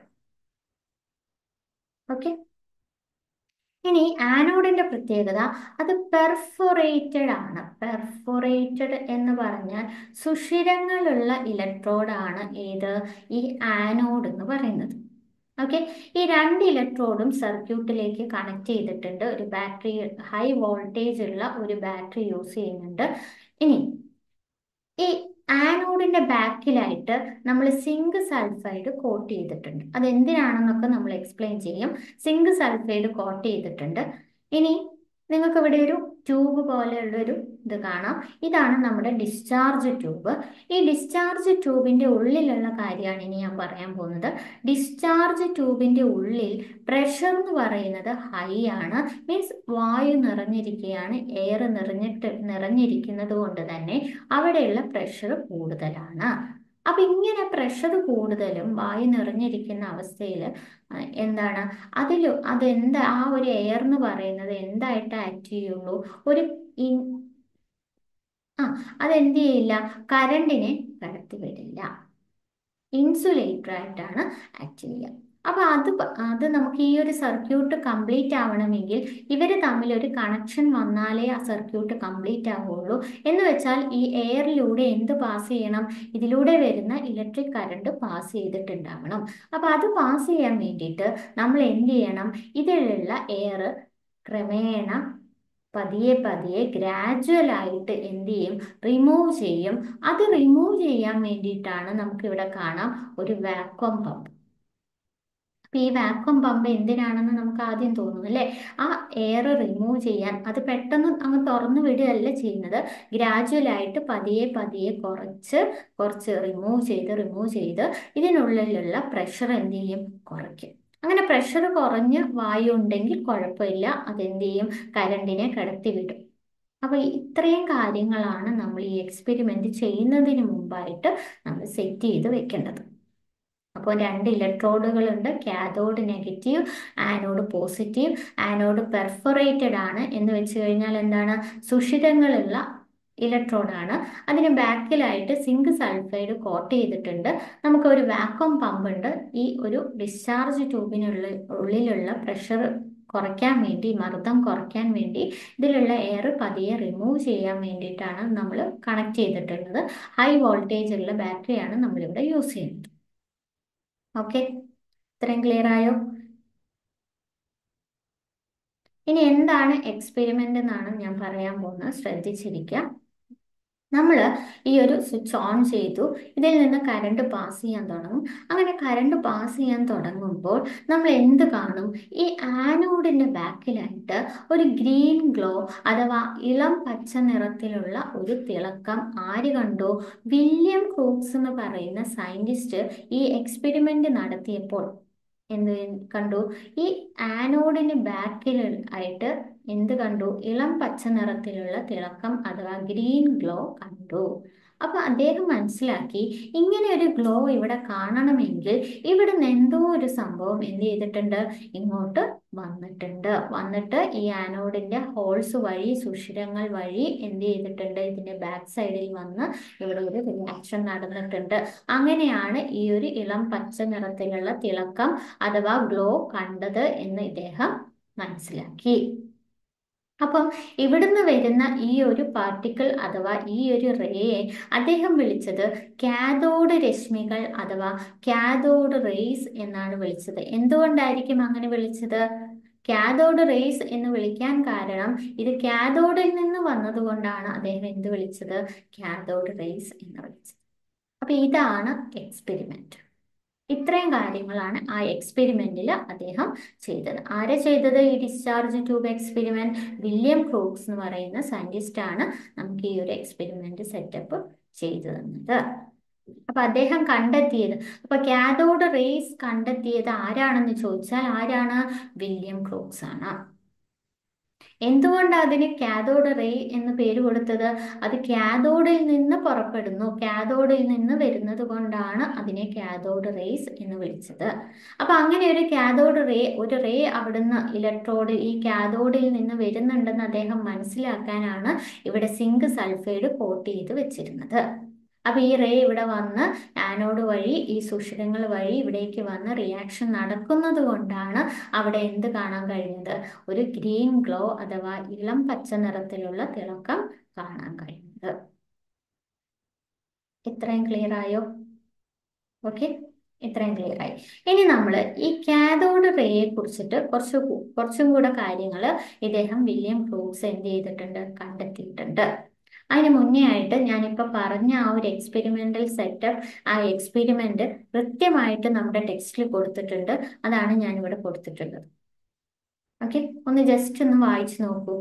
ഓക്കെ ഇനി ആനോഡിന്റെ പ്രത്യേകത അത് പെർഫോറേറ്റഡ് ആണ് പെർഫോറേറ്റഡ് എന്ന് പറഞ്ഞാൽ സുഷിരങ്ങളുള്ള ഇലക്ട്രോഡാണ് ഏത് ഈ ആനോഡ് എന്ന് പറയുന്നത് ഓക്കെ ഈ രണ്ട് ഇലക്ട്രോഡും സർക്യൂട്ടിലേക്ക് കണക്ട് ചെയ്തിട്ടുണ്ട് ഒരു ബാറ്ററി ഹൈ വോൾട്ടേജ് ഉള്ള ഒരു ബാറ്ററി യൂസ് ചെയ്യുന്നുണ്ട് ഇനി ഈ ആനോഡിന്റെ ബാക്കിലായിട്ട് നമ്മൾ സിങ്ക് സൾഫൈഡ് കോട്ട് ചെയ്തിട്ടുണ്ട് അത് എന്തിനാണെന്നൊക്കെ നമ്മൾ എക്സ്പ്ലെയിൻ ചെയ്യും സിങ്ക് സൾഫൈഡ് കോട്ട് ചെയ്തിട്ടുണ്ട് ഇനി നിങ്ങൾക്ക് ഇവിടെ ഒരു ട്യൂബ് പോലെയുള്ള ഒരു ഇത് കാണാം ഇതാണ് നമ്മുടെ ഡിസ്ചാർജ് ട്യൂബ് ഈ ഡിസ്ചാർജ് ട്യൂബിന്റെ ഉള്ളിലുള്ള കാര്യമാണ് ഇനി ഞാൻ പറയാൻ പോകുന്നത് ഡിസ്ചാർജ് ട്യൂബിന്റെ ഉള്ളിൽ പ്രഷർ എന്ന് പറയുന്നത് ഹൈ ആണ് മീൻസ് വായു നിറഞ്ഞിരിക്കുകയാണ് എയർ നിറഞ്ഞിട്ട് നിറഞ്ഞിരിക്കുന്നത് കൊണ്ട് തന്നെ അവിടെയുള്ള പ്രഷർ കൂടുതലാണ് അപ്പൊ ഇങ്ങനെ പ്രഷർ കൂടുതലും വായു നിറഞ്ഞിരിക്കുന്ന അവസ്ഥയിൽ എന്താണ് അതിൽ അതെന്താ ആ ഒരു എയർ എന്ന് പറയുന്നത് എന്തായിട്ട് ആക്ട് ചെയ്യുള്ളൂ ഒരു ആ അതെന്ത് ചെയ്യില്ല കരണ്ടിനെ കടത്തിവിടില്ല ഇൻസുലേറ്റർ ആയിട്ടാണ് ആക്ട് ചെയ്യുക അപ്പൊ അത് അത് നമുക്ക് ഈ ഒരു സർക്യൂട്ട് കംപ്ലീറ്റ് ആവണമെങ്കിൽ ഇവർ തമ്മിൽ ഒരു കണക്ഷൻ വന്നാലേ ആ സർക്യൂട്ട് കംപ്ലീറ്റ് ആവുള്ളൂ എന്ന് വെച്ചാൽ ഈ എയറിലൂടെ എന്ത് പാസ് ചെയ്യണം ഇതിലൂടെ വരുന്ന ഇലക്ട്രിക് കറണ്ട് പാസ് ചെയ്തിട്ടുണ്ടാവണം അപ്പൊ അത് പാസ് ചെയ്യാൻ വേണ്ടിയിട്ട് നമ്മൾ എന്ത് ചെയ്യണം ഇതിലുള്ള എയർ ക്രമേണ പതിയെ പതിയെ ഗ്രാജുവൽ ആയിട്ട് എന്ത് ചെയ്യും റിമൂവ് ചെയ്യും അത് റിമൂവ് ചെയ്യാൻ വേണ്ടിയിട്ടാണ് നമുക്ക് ഇവിടെ കാണാം ഒരു വാക്വം പമ്പ് അപ്പൊ ഈ വാക്വം പമ്പ് എന്തിനാണെന്ന് നമുക്ക് ആദ്യം തോന്നും അല്ലേ ആ എയർ റിമൂവ് ചെയ്യാൻ അത് പെട്ടെന്ന് അങ്ങ് തുറന്നു വിടുകയല്ല ചെയ്യുന്നത് ഗ്രാജുവൽ ആയിട്ട് പതിയെ പതിയെ കുറച്ച് കുറച്ച് റിമൂവ് ചെയ്ത് റിമൂവ് ചെയ്ത് ഇതിനുള്ളിലുള്ള പ്രഷർ എന്ത് ചെയ്യും കുറയ്ക്കും അങ്ങനെ പ്രഷർ കുറഞ്ഞ് വായു ഉണ്ടെങ്കിൽ കുഴപ്പമില്ല അതെന്ത് ചെയ്യും കരണ്ടിനെ കടത്തിവിടും അപ്പൊ ഇത്രയും കാര്യങ്ങളാണ് നമ്മൾ ഈ എക്സ്പെരിമെന്റ് ചെയ്യുന്നതിന് മുമ്പായിട്ട് നമ്മൾ സെറ്റ് ചെയ്ത് വെക്കേണ്ടത് അപ്പോൾ രണ്ട് ഇലക്ട്രോഡുകളുണ്ട് cathode negative anode positive anode perforated ആണ് എന്ന് വെച്ച് കഴിഞ്ഞാൽ എന്താണ് സുഷിരങ്ങളുള്ള ഇലക്ട്രോഡാണ് അതിന് ബാക്കിലായിട്ട് സിങ്ക് സൾഫൈഡ് കോട്ട് ചെയ്തിട്ടുണ്ട് നമുക്ക് ഒരു വാക്വം പമ്പ് ഉണ്ട് ഈ ഒരു ഡിസ്ചാർജ് ട്യൂബിനുള്ള ഉള്ളിലുള്ള പ്രഷർ കുറയ്ക്കാൻ വേണ്ടി മർദ്ദം കുറയ്ക്കാൻ വേണ്ടി ഇതിലുള്ള എയർ പതിയെ റിമൂവ് ചെയ്യാൻ വേണ്ടിയിട്ടാണ് നമ്മൾ കണക്ട് ചെയ്തിട്ടുള്ളത് ഹൈ വോൾട്ടേജ് ഉള്ള ബാറ്ററിയാണ് നമ്മളിവിടെ യൂസ് ചെയ്യുന്നത് ഓക്കെ ഇത്രയും ക്ലിയർ ആയോ ഇനി എന്താണ് എക്സ്പെരിമെന്റ് എന്നാണ് ഞാൻ പറയാൻ പോകുന്നത് ശ്രദ്ധിച്ചിരിക്കുക നമ്മൾ ഈ ഒരു സ്വിച്ച് ഓൺ ചെയ്തു ഇതിൽ നിന്ന് കറണ്ട് പാസ് ചെയ്യാൻ തുടങ്ങും അങ്ങനെ കറണ്ട് പാസ് ചെയ്യാൻ തുടങ്ങുമ്പോൾ നമ്മൾ എന്ത് കാണും ഈ ആനോഡിന്റെ ബാക്കിലായിട്ട് ഒരു ഗ്രീൻ ഗ്ലോ അഥവാ ഇളം പച്ച നിറത്തിലുള്ള ഒരു തിളക്കം ആര് കണ്ടു വില്യം ക്രൂക്സ് എന്ന് പറയുന്ന സയന്റിസ്റ്റ് ഈ എക്സ്പെരിമെന്റ് നടത്തിയപ്പോൾ എന്ത് കണ്ടു ഈ ആനോഡിന് ബാക്കിൽ ആയിട്ട് എന്ത് കണ്ടു ഇളം പച്ച നിറത്തിലുള്ള തിളക്കം അഥവാ ഗ്രീൻ ഗ്ലോ കണ്ടു അപ്പൊ അദ്ദേഹം മനസ്സിലാക്കി ഇങ്ങനെ ഒരു ഗ്ലോ ഇവിടെ കാണണമെങ്കിൽ ഇവിടുന്ന് എന്തോ ഒരു സംഭവം എന്ത് ചെയ്തിട്ടുണ്ട് ഇങ്ങോട്ട് വന്നിട്ടുണ്ട് വന്നിട്ട് ഈ ആനോഡിന്റെ ഹോൾസ് വഴി സുഷിരങ്ങൾ വഴി എന്ത് ചെയ്തിട്ടുണ്ട് ഇതിന്റെ ബാക്ക് സൈഡിൽ വന്ന് ഇവിടെ ഒരു റിയാക്ഷൻ നടന്നിട്ടുണ്ട് അങ്ങനെയാണ് ഈ ഒരു ഇളം പച്ച നിറത്തിലുള്ള തിളക്കം അഥവാ ഗ്ലോ കണ്ടത് എന്ന് ഇദ്ദേഹം മനസ്സിലാക്കി അപ്പം ഇവിടുന്ന് വരുന്ന ഈ ഒരു പാർട്ടിക്കിൾ അഥവാ ഈ ഒരു റേയെ അദ്ദേഹം വിളിച്ചത് കാഥോഡ് രശ്മികൾ അഥവാ കാഥോഡ് റേസ് എന്നാണ് വിളിച്ചത് എന്തുകൊണ്ടായിരിക്കും അങ്ങനെ വിളിച്ചത് കാഥോഡ് റേസ് എന്ന് വിളിക്കാൻ കാരണം ഇത് കാഥോഡിൽ നിന്ന് വന്നതുകൊണ്ടാണ് അദ്ദേഹം എന്ത് വിളിച്ചത് കാഥോഡ് റേസ് എന്ന് വിളിച്ചത് അപ്പൊ ഇതാണ് എക്സ്പെരിമെന്റ് ഇത്രയും കാര്യങ്ങളാണ് ആ എക്സ്പെരിമെന്റിൽ അദ്ദേഹം ചെയ്തത് ആരെ ചെയ്തത് ഈ discharge tube experiment William Crookes എന്ന് പറയുന്ന സയന്റിസ്റ്റ് ആണ് നമുക്ക് ഈ ഒരു എക്സ്പെരിമെന്റ് സെറ്റപ്പ് ചെയ്തു തന്നത് അപ്പൊ അദ്ദേഹം കണ്ടെത്തിയത് അപ്പൊ കാഥോഡ് റേസ് കണ്ടെത്തിയത് ആരാണെന്ന് ചോദിച്ചാൽ ആരാണ് വില്യം ക്രൂക്സ് ആണ് എന്തുകൊണ്ട് അതിന് കാഥോഡ് റേ എന്ന് പേര് കൊടുത്തത് അത് കാഥോഡിൽ നിന്ന് പുറപ്പെടുന്നു കാഥോഡിൽ നിന്ന് വരുന്നത് കൊണ്ടാണ് അതിനെ കാഥോഡ് റേസ് എന്ന് വിളിച്ചത് അപ്പൊ അങ്ങനെ ഒരു കാഥോഡ് റേ ഒരു റേ അവിടുന്ന് ഇലക്ട്രോഡ് ഈ കാഥോഡിൽ നിന്ന് വരുന്നുണ്ടെന്ന് അദ്ദേഹം മനസ്സിലാക്കാനാണ് ഇവിടെ സിങ്ക് സൾഫൈഡ് കോട്ട് ചെയ്ത് വെച്ചിരുന്നത് അപ്പൊ ഈ റേ ഇവിടെ വന്ന് ആനോഡ് വഴി ഈ സുഷിരങ്ങൾ വഴി ഇവിടേക്ക് വന്ന് റിയാക്ഷൻ നടക്കുന്നത് കൊണ്ടാണ് അവിടെ എന്ത് കാണാൻ കഴിഞ്ഞത് ഒരു ഗ്രീൻ ഗ്ലോ അഥവാ ഇളം പച്ച നിറത്തിലുള്ള തിളക്കം കാണാൻ കഴിയുന്നത് ഇത്രയും ക്ലിയർ ആയോ ഓക്കെ ഇത്രയും ക്ലിയർ ആയി ഇനി നമ്മൾ ഈ കാഥോഡ് റേയെ കുറിച്ചിട്ട് കുറച്ച് കുറച്ചും കൂടെ കാര്യങ്ങൾ ഇദ്ദേഹം വില്യം ക്രൂക്സ് എന്ത് ചെയ്തിട്ടുണ്ട് കണ്ടെത്തിയിട്ടുണ്ട് അതിന് മുന്നേ ആയിട്ട് ഞാനിപ്പോൾ പറഞ്ഞ ആ ഒരു എക്സ്പെരിമെന്റൽ സെറ്റപ്പ് ആ എക്സ്പെരിമെന്റ് കൃത്യമായിട്ട് നമ്മുടെ ടെക്സ്റ്റിൽ കൊടുത്തിട്ടുണ്ട് അതാണ് ഞാനിവിടെ കൊടുത്തിട്ടുള്ളത് ഓക്കെ ഒന്ന് ജസ്റ്റ് ഒന്ന് വായിച്ചു നോക്കൂ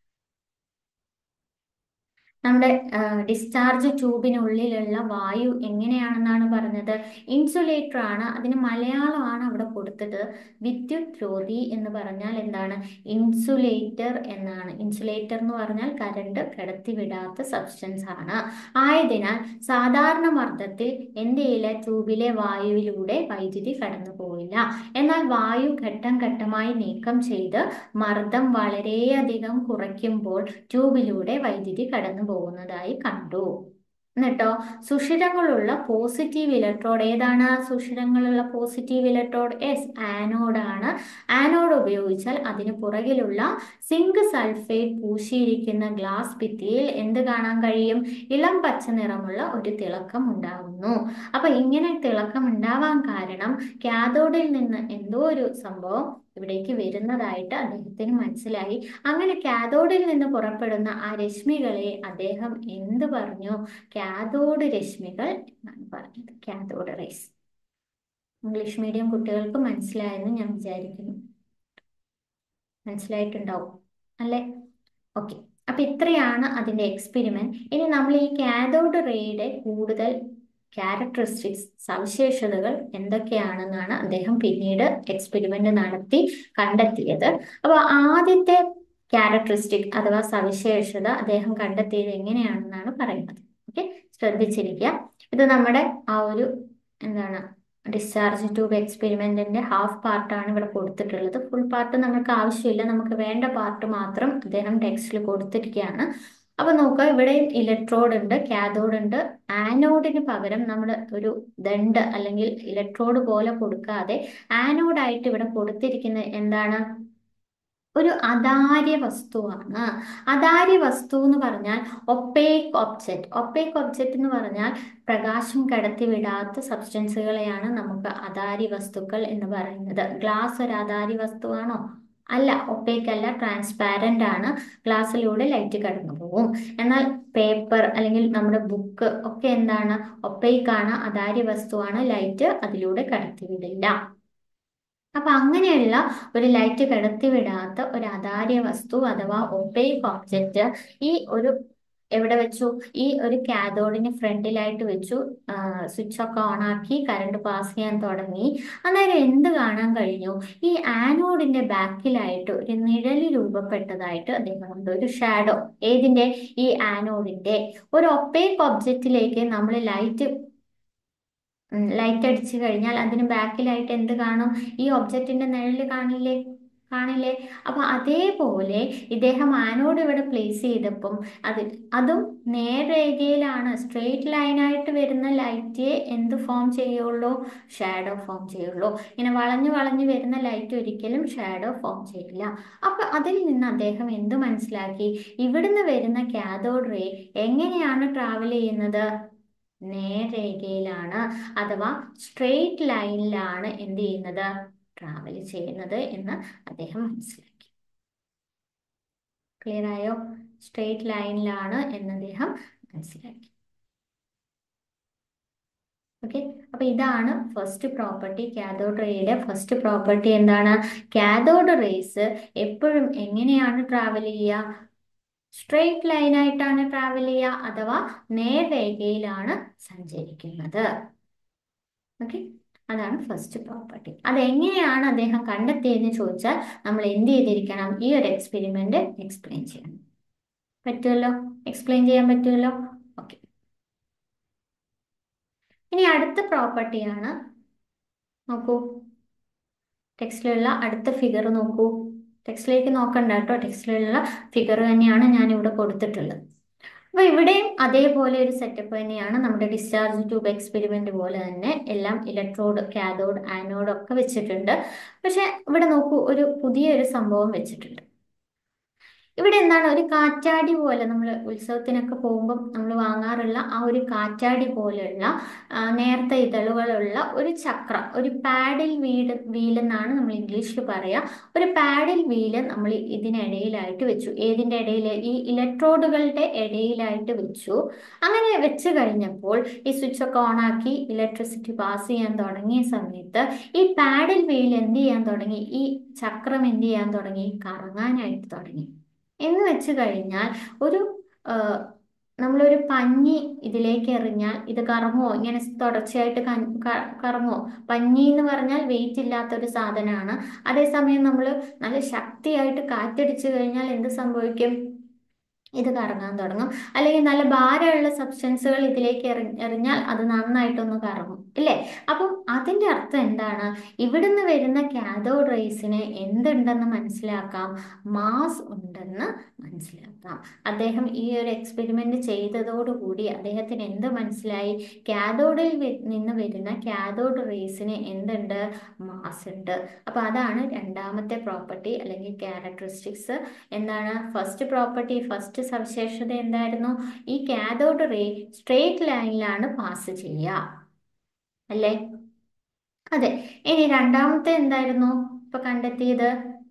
നമ്മുടെ ഡിസ്ചാർജ് ട്യൂബിനുള്ളിലുള്ള വായു എങ്ങനെയാണെന്നാണ് പറഞ്ഞത് ഇൻസുലേറ്റർ ആണ് അതിന് മലയാളമാണ് അവിടെ കൊടുത്തത് വിദ്യുത് രോധി എന്ന് പറഞ്ഞാൽ എന്താണ് ഇൻസുലേറ്റർ എന്നാണ് ഇൻസുലേറ്റർ എന്ന് പറഞ്ഞാൽ കരണ്ട് കടത്തിവിടാത്ത സബ്സ്റ്റൻസ് ആണ് ആയതിനാൽ സാധാരണ മർദ്ദത്തിൽ എന്ത് ചെയ്യില്ല ട്യൂബിലെ വായുവിലൂടെ വൈദ്യുതി കടന്നു പോവില്ല എന്നാൽ വായു ഘട്ടം ഘട്ടമായി നീക്കം ചെയ്ത് മർദ്ദം വളരെയധികം കുറയ്ക്കുമ്പോൾ ട്യൂബിലൂടെ വൈദ്യുതി കടന്നു പോകുന്നതായി കണ്ടു എന്നിട്ടോ സുഷിരങ്ങളുള്ള പോസിറ്റീവ് ഇലക്ട്രോഡ് ഏതാണ് സുഷിരങ്ങളുള്ള പോസിറ്റീവ് ഇലക്ട്രോഡ് എസ് ആനോഡാണ് ആനോഡ് ഉപയോഗിച്ചാൽ അതിന് പുറകിലുള്ള സിങ്ക് സൾഫേറ്റ് പൂശിയിരിക്കുന്ന ഗ്ലാസ് ഭിത്തിയിൽ എന്ത് കാണാൻ കഴിയും ഇളം പച്ച നിറമുള്ള ഒരു തിളക്കം ഉണ്ടാകുന്നു അപ്പൊ ഇങ്ങനെ തിളക്കം ഉണ്ടാവാൻ കാരണം കാഥോഡിൽ നിന്ന് എന്തോ ഒരു സംഭവം ഇവിടേക്ക് വരുന്നതായിട്ട് അദ്ദേഹത്തിന് മനസ്സിലായി അങ്ങനെ കാഥോഡിൽ നിന്ന് പുറപ്പെടുന്ന ആ രശ്മികളെ അദ്ദേഹം എന്ത് പറഞ്ഞു കാഥോഡ് രശ്മികൾ എന്നാണ് പറഞ്ഞത് കാഥോഡ് റേസ് ഇംഗ്ലീഷ് മീഡിയം കുട്ടികൾക്ക് മനസ്സിലായെന്ന് ഞാൻ വിചാരിക്കുന്നു മനസ്സിലായിട്ടുണ്ടാവും അല്ലേ ഓക്കെ അപ്പൊ ഇത്രയാണ് അതിന്റെ എക്സ്പെരിമെന്റ് ഇനി നമ്മൾ ഈ കാഥോഡ് റേയുടെ കൂടുതൽ ക്യാരക്ടറിസ്റ്റിക്സ് സവിശേഷതകൾ എന്തൊക്കെയാണെന്നാണ് അദ്ദേഹം പിന്നീട് എക്സ്പെരിമെന്റ് നടത്തി കണ്ടെത്തിയത് അപ്പോൾ ആദ്യത്തെ ക്യാരക്ടറിസ്റ്റിക് അഥവാ സവിശേഷത അദ്ദേഹം കണ്ടെത്തിയത് എങ്ങനെയാണെന്നാണ് പറയുന്നത് ഓക്കെ ശ്രദ്ധിച്ചിരിക്കുക ഇത് നമ്മുടെ ആ ഒരു എന്താണ് ഡിസ്ചാർജ് ട്യൂബ് എക്സ്പെരിമെന്റിന്റെ ഹാഫ് പാർട്ടാണ് ഇവിടെ കൊടുത്തിട്ടുള്ളത് ഫുൾ പാർട്ട് നമുക്ക് ആവശ്യമില്ല നമുക്ക് വേണ്ട പാർട്ട് മാത്രം അദ്ദേഹം ടെക്സ്റ്റിൽ കൊടുത്തിരിക്കുകയാണ് അപ്പൊ നോക്കുക ഇവിടെ ഇലക്ട്രോഡ് ഉണ്ട് കാഥോഡ് ഉണ്ട് ആനോഡിന് പകരം നമ്മൾ ഒരു ദണ്ട് അല്ലെങ്കിൽ ഇലക്ട്രോഡ് പോലെ കൊടുക്കാതെ ആനോഡായിട്ട് ഇവിടെ കൊടുത്തിരിക്കുന്നത് എന്താണ് ഒരു അതാര്യ വസ്തുവാണ് അതാര്യ വസ്തു എന്ന് പറഞ്ഞാൽ ഒപ്പേക്ക് ഒബ്ജക്റ്റ് ഒപ്പേക്ക് ഒബ്ജക്റ്റ് എന്ന് പറഞ്ഞാൽ പ്രകാശം കടത്തിവിടാത്ത സബ്സ്റ്റൻസുകളെയാണ് നമുക്ക് അതാര്യ വസ്തുക്കൾ എന്ന് പറയുന്നത് ഗ്ലാസ് ഒരു അതാര്യ വസ്തുവാണോ അല്ല ഒപ്പേക്ക് അല്ല ട്രാൻസ്പാരന്റ് ആണ് ഗ്ലാസ്സിലൂടെ ലൈറ്റ് കടന്നു പോകും എന്നാൽ പേപ്പർ അല്ലെങ്കിൽ നമ്മുടെ ബുക്ക് ഒക്കെ എന്താണ് ഒപ്പേക്ക് ആണ് അതാര്യ വസ്തുവാണ് ലൈറ്റ് അതിലൂടെ കടത്തിവിടില്ല അപ്പൊ അങ്ങനെയുള്ള ഒരു ലൈറ്റ് കടത്തിവിടാത്ത ഒരു അതാര്യ വസ്തു അഥവാ ഒപ്പേക്ക് ഒബ്ജക്റ്റ് ഈ ഒരു എവിടെ വെച്ചു ഈ ഒരു കാഥോഡിന് ഫ്രണ്ടിലായിട്ട് വെച്ചു സ്വിച്ച് ഒക്കെ ഓൺ ആക്കി കറണ്ട് പാസ് ചെയ്യാൻ തുടങ്ങി അന്നേരം എന്ത് കാണാൻ കഴിഞ്ഞു ഈ ആനോഡിന്റെ ബാക്കിലായിട്ട് ഒരു നിഴല് രൂപപ്പെട്ടതായിട്ട് അദ്ദേഹം കണ്ടു ഒരു ഷാഡോ ഏതിന്റെ ഈ ആനോഡിന്റെ ഒരു ഒപ്പേക്ക് ഒബ്ജക്റ്റിലേക്ക് നമ്മൾ ലൈറ്റ് ലൈറ്റ് അടിച്ചു കഴിഞ്ഞാൽ അതിന് ബാക്കിലായിട്ട് എന്ത് കാണും ഈ ഒബ്ജക്റ്റിന്റെ നിഴല് കാണില്ലേ കാണില്ലേ അപ്പൊ അതേപോലെ ഇദ്ദേഹം ആനോഡ് ഇവിടെ പ്ലേസ് ചെയ്തപ്പം അത് അതും നേർരേഖയിലാണ് സ്ട്രെയിറ്റ് ലൈനായിട്ട് വരുന്ന ലൈറ്റേ എന്ത് ഫോം ചെയ്യുള്ളൂ ഷാഡോ ഫോം ചെയ്യുള്ളൂ ഇങ്ങനെ വളഞ്ഞു വളഞ്ഞു വരുന്ന ലൈറ്റ് ഒരിക്കലും ഷാഡോ ഫോം ചെയ്യില്ല അപ്പൊ അതിൽ നിന്ന് അദ്ദേഹം എന്ത് മനസ്സിലാക്കി ഇവിടുന്ന് വരുന്ന കാഥോഡ് റേ എങ്ങനെയാണ് ട്രാവൽ ചെയ്യുന്നത് നേർരേഖയിലാണ് അഥവാ സ്ട്രെയിറ്റ് ലൈനിലാണ് എന്ത് ചെയ്യുന്നത് ട്രാവൽ ചെയ്യുന്നത് എന്ന് അദ്ദേഹം മനസ്സിലാക്കി ക്ലിയർ ആയോ സ്ട്രെയിറ്റ് ലൈനിലാണ് എന്ന് അദ്ദേഹം മനസ്സിലാക്കി ഓക്കെ അപ്പൊ ഇതാണ് ഫസ്റ്റ് പ്രോപ്പർട്ടി കാഥോഡ് റേയുടെ ഫസ്റ്റ് പ്രോപ്പർട്ടി എന്താണ് കാഥോഡ് റേസ് എപ്പോഴും എങ്ങനെയാണ് ട്രാവൽ ചെയ്യുക സ്ട്രെയിറ്റ് ലൈനായിട്ടാണ് ട്രാവൽ ചെയ്യുക അഥവാ നേർരേഖയിലാണ് സഞ്ചരിക്കുന്നത് ഓക്കെ അതാണ് ഫസ്റ്റ് പ്രോപ്പർട്ടി അതെങ്ങനെയാണ് അദ്ദേഹം കണ്ടെത്തിയതെന്ന് ചോദിച്ചാൽ നമ്മൾ എന്ത് ചെയ്തിരിക്കണം ഈ ഒരു എക്സ്പെരിമെന്റ് എക്സ്പ്ലെയിൻ ചെയ്യണം പറ്റുമല്ലോ എക്സ്പ്ലെയിൻ ചെയ്യാൻ പറ്റുമല്ലോ ഓക്കെ ഇനി അടുത്ത പ്രോപ്പർട്ടിയാണ് നോക്കൂ ടെക്സ്റ്റിലുള്ള അടുത്ത ഫിഗർ നോക്കൂ ടെക്സ്റ്റിലേക്ക് നോക്കണ്ട കേട്ടോ ടെക്സ്റ്റിലുള്ള ഫിഗർ തന്നെയാണ് ഞാൻ ഇവിടെ കൊടുത്തിട്ടുള്ളത് അപ്പൊ ഇവിടെയും അതേപോലെ ഒരു സെറ്റപ്പ് തന്നെയാണ് നമ്മുടെ ഡിസ്ചാർജ് ട്യൂബ് എക്സ്പെരിമെന്റ് പോലെ തന്നെ എല്ലാം ഇലക്ട്രോഡ് കാഥോഡ് ആനോഡ് ഒക്കെ വെച്ചിട്ടുണ്ട് പക്ഷെ ഇവിടെ നോക്കൂ ഒരു പുതിയൊരു സംഭവം വെച്ചിട്ടുണ്ട് ഇവിടെ എന്താണ് ഒരു കാറ്റാടി പോലെ നമ്മൾ ഉത്സവത്തിനൊക്കെ പോകുമ്പം നമ്മൾ വാങ്ങാറുള്ള ആ ഒരു കാറ്റാടി പോലെയുള്ള ആ, നേർത്ത ഇതളുകളുള്ള ഒരു ചക്രം ഒരു പാഡിൽ വീട് വീലെന്നാണ് നമ്മൾ ഇംഗ്ലീഷിൽ പറയുക ഒരു പാഡിൽ വീല് നമ്മൾ ഇതിനിടയിലായിട്ട് വെച്ചു ഏതിൻ്റെ ഇടയിൽ ഈ ഇലക്ട്രോഡുകളുടെ ഇടയിലായിട്ട് വെച്ചു അങ്ങനെ വെച്ച് കഴിഞ്ഞപ്പോൾ ഈ സ്വിച്ച് ഒക്കെ ഓൺ ആക്കി ഇലക്ട്രിസിറ്റി പാസ് ചെയ്യാൻ തുടങ്ങിയ സമയത്ത് ഈ പാഡിൽ വീൽ എന്ത് ചെയ്യാൻ തുടങ്ങി ഈ ചക്രം എന്ത് ചെയ്യാൻ തുടങ്ങി കറങ്ങാനായിട്ട് തുടങ്ങി എന്ന് വെച്ച് കഴിഞ്ഞാൽ ഒരു ആ, നമ്മളൊരു പഞ്ഞി ഇതിലേക്ക് എറിഞ്ഞാൽ ഇത് കറങ്ങുമോ ഇങ്ങനെ തുടർച്ചയായിട്ട് കൻ- ക- കറങ്ങുമോ പഞ്ഞി എന്ന് പറഞ്ഞാൽ വെയിറ്റ് ഇല്ലാത്തൊരു സാധനമാണ് അതേസമയം നമ്മൾ നല്ല ശക്തിയായിട്ട് കാറ്റടിച്ചു കഴിഞ്ഞാൽ എന്ത് സംഭവിക്കും ഇത് കറങ്ങാൻ തുടങ്ങും അല്ലെങ്കിൽ നല്ല ഭാരമുള്ള സബ്സ്റ്റൻസുകൾ ഇതിലേക്ക് എറി എറിഞ്ഞാൽ അത് നന്നായിട്ടൊന്ന് കറങ്ങും ഇല്ലേ അപ്പം അതിൻ്റെ അർത്ഥം എന്താണ് ഇവിടുന്ന് വരുന്ന കാഥോഡ് റേസിന് എന്തുണ്ടെന്ന് മനസ്സിലാക്കാം മാസ് ഉണ്ടെന്ന് മനസ്സിലാക്കാം അദ്ദേഹം ഈ ഒരു എക്സ്പെരിമെന്റ് ചെയ്തതോടുകൂടി അദ്ദേഹത്തിന് എന്ത് മനസ്സിലായി കാഥോഡിൽ വെ- നിന്ന് വരുന്ന കാഥോഡ് റേസിന് എന്തുണ്ട് മാസ് ഉണ്ട് അപ്പൊ അതാണ് രണ്ടാമത്തെ പ്രോപ്പർട്ടി അല്ലെങ്കിൽ ക്യാരക്ടറിസ്റ്റിക്സ് എന്താണ് ഫസ്റ്റ് പ്രോപ്പർട്ടി ഫസ്റ്റ് സവിശേഷത എന്തായിരുന്നു ഈ കാഥോഡ് റേ സ്ട്രെയിറ്റ് ലൈനിലാണ് പാസ് ചെയ്യുക അല്ലേ അതെ ഇനി രണ്ടാമത്തെ എന്തായിരുന്നു ഇപ്പൊ കണ്ടെത്തിയത്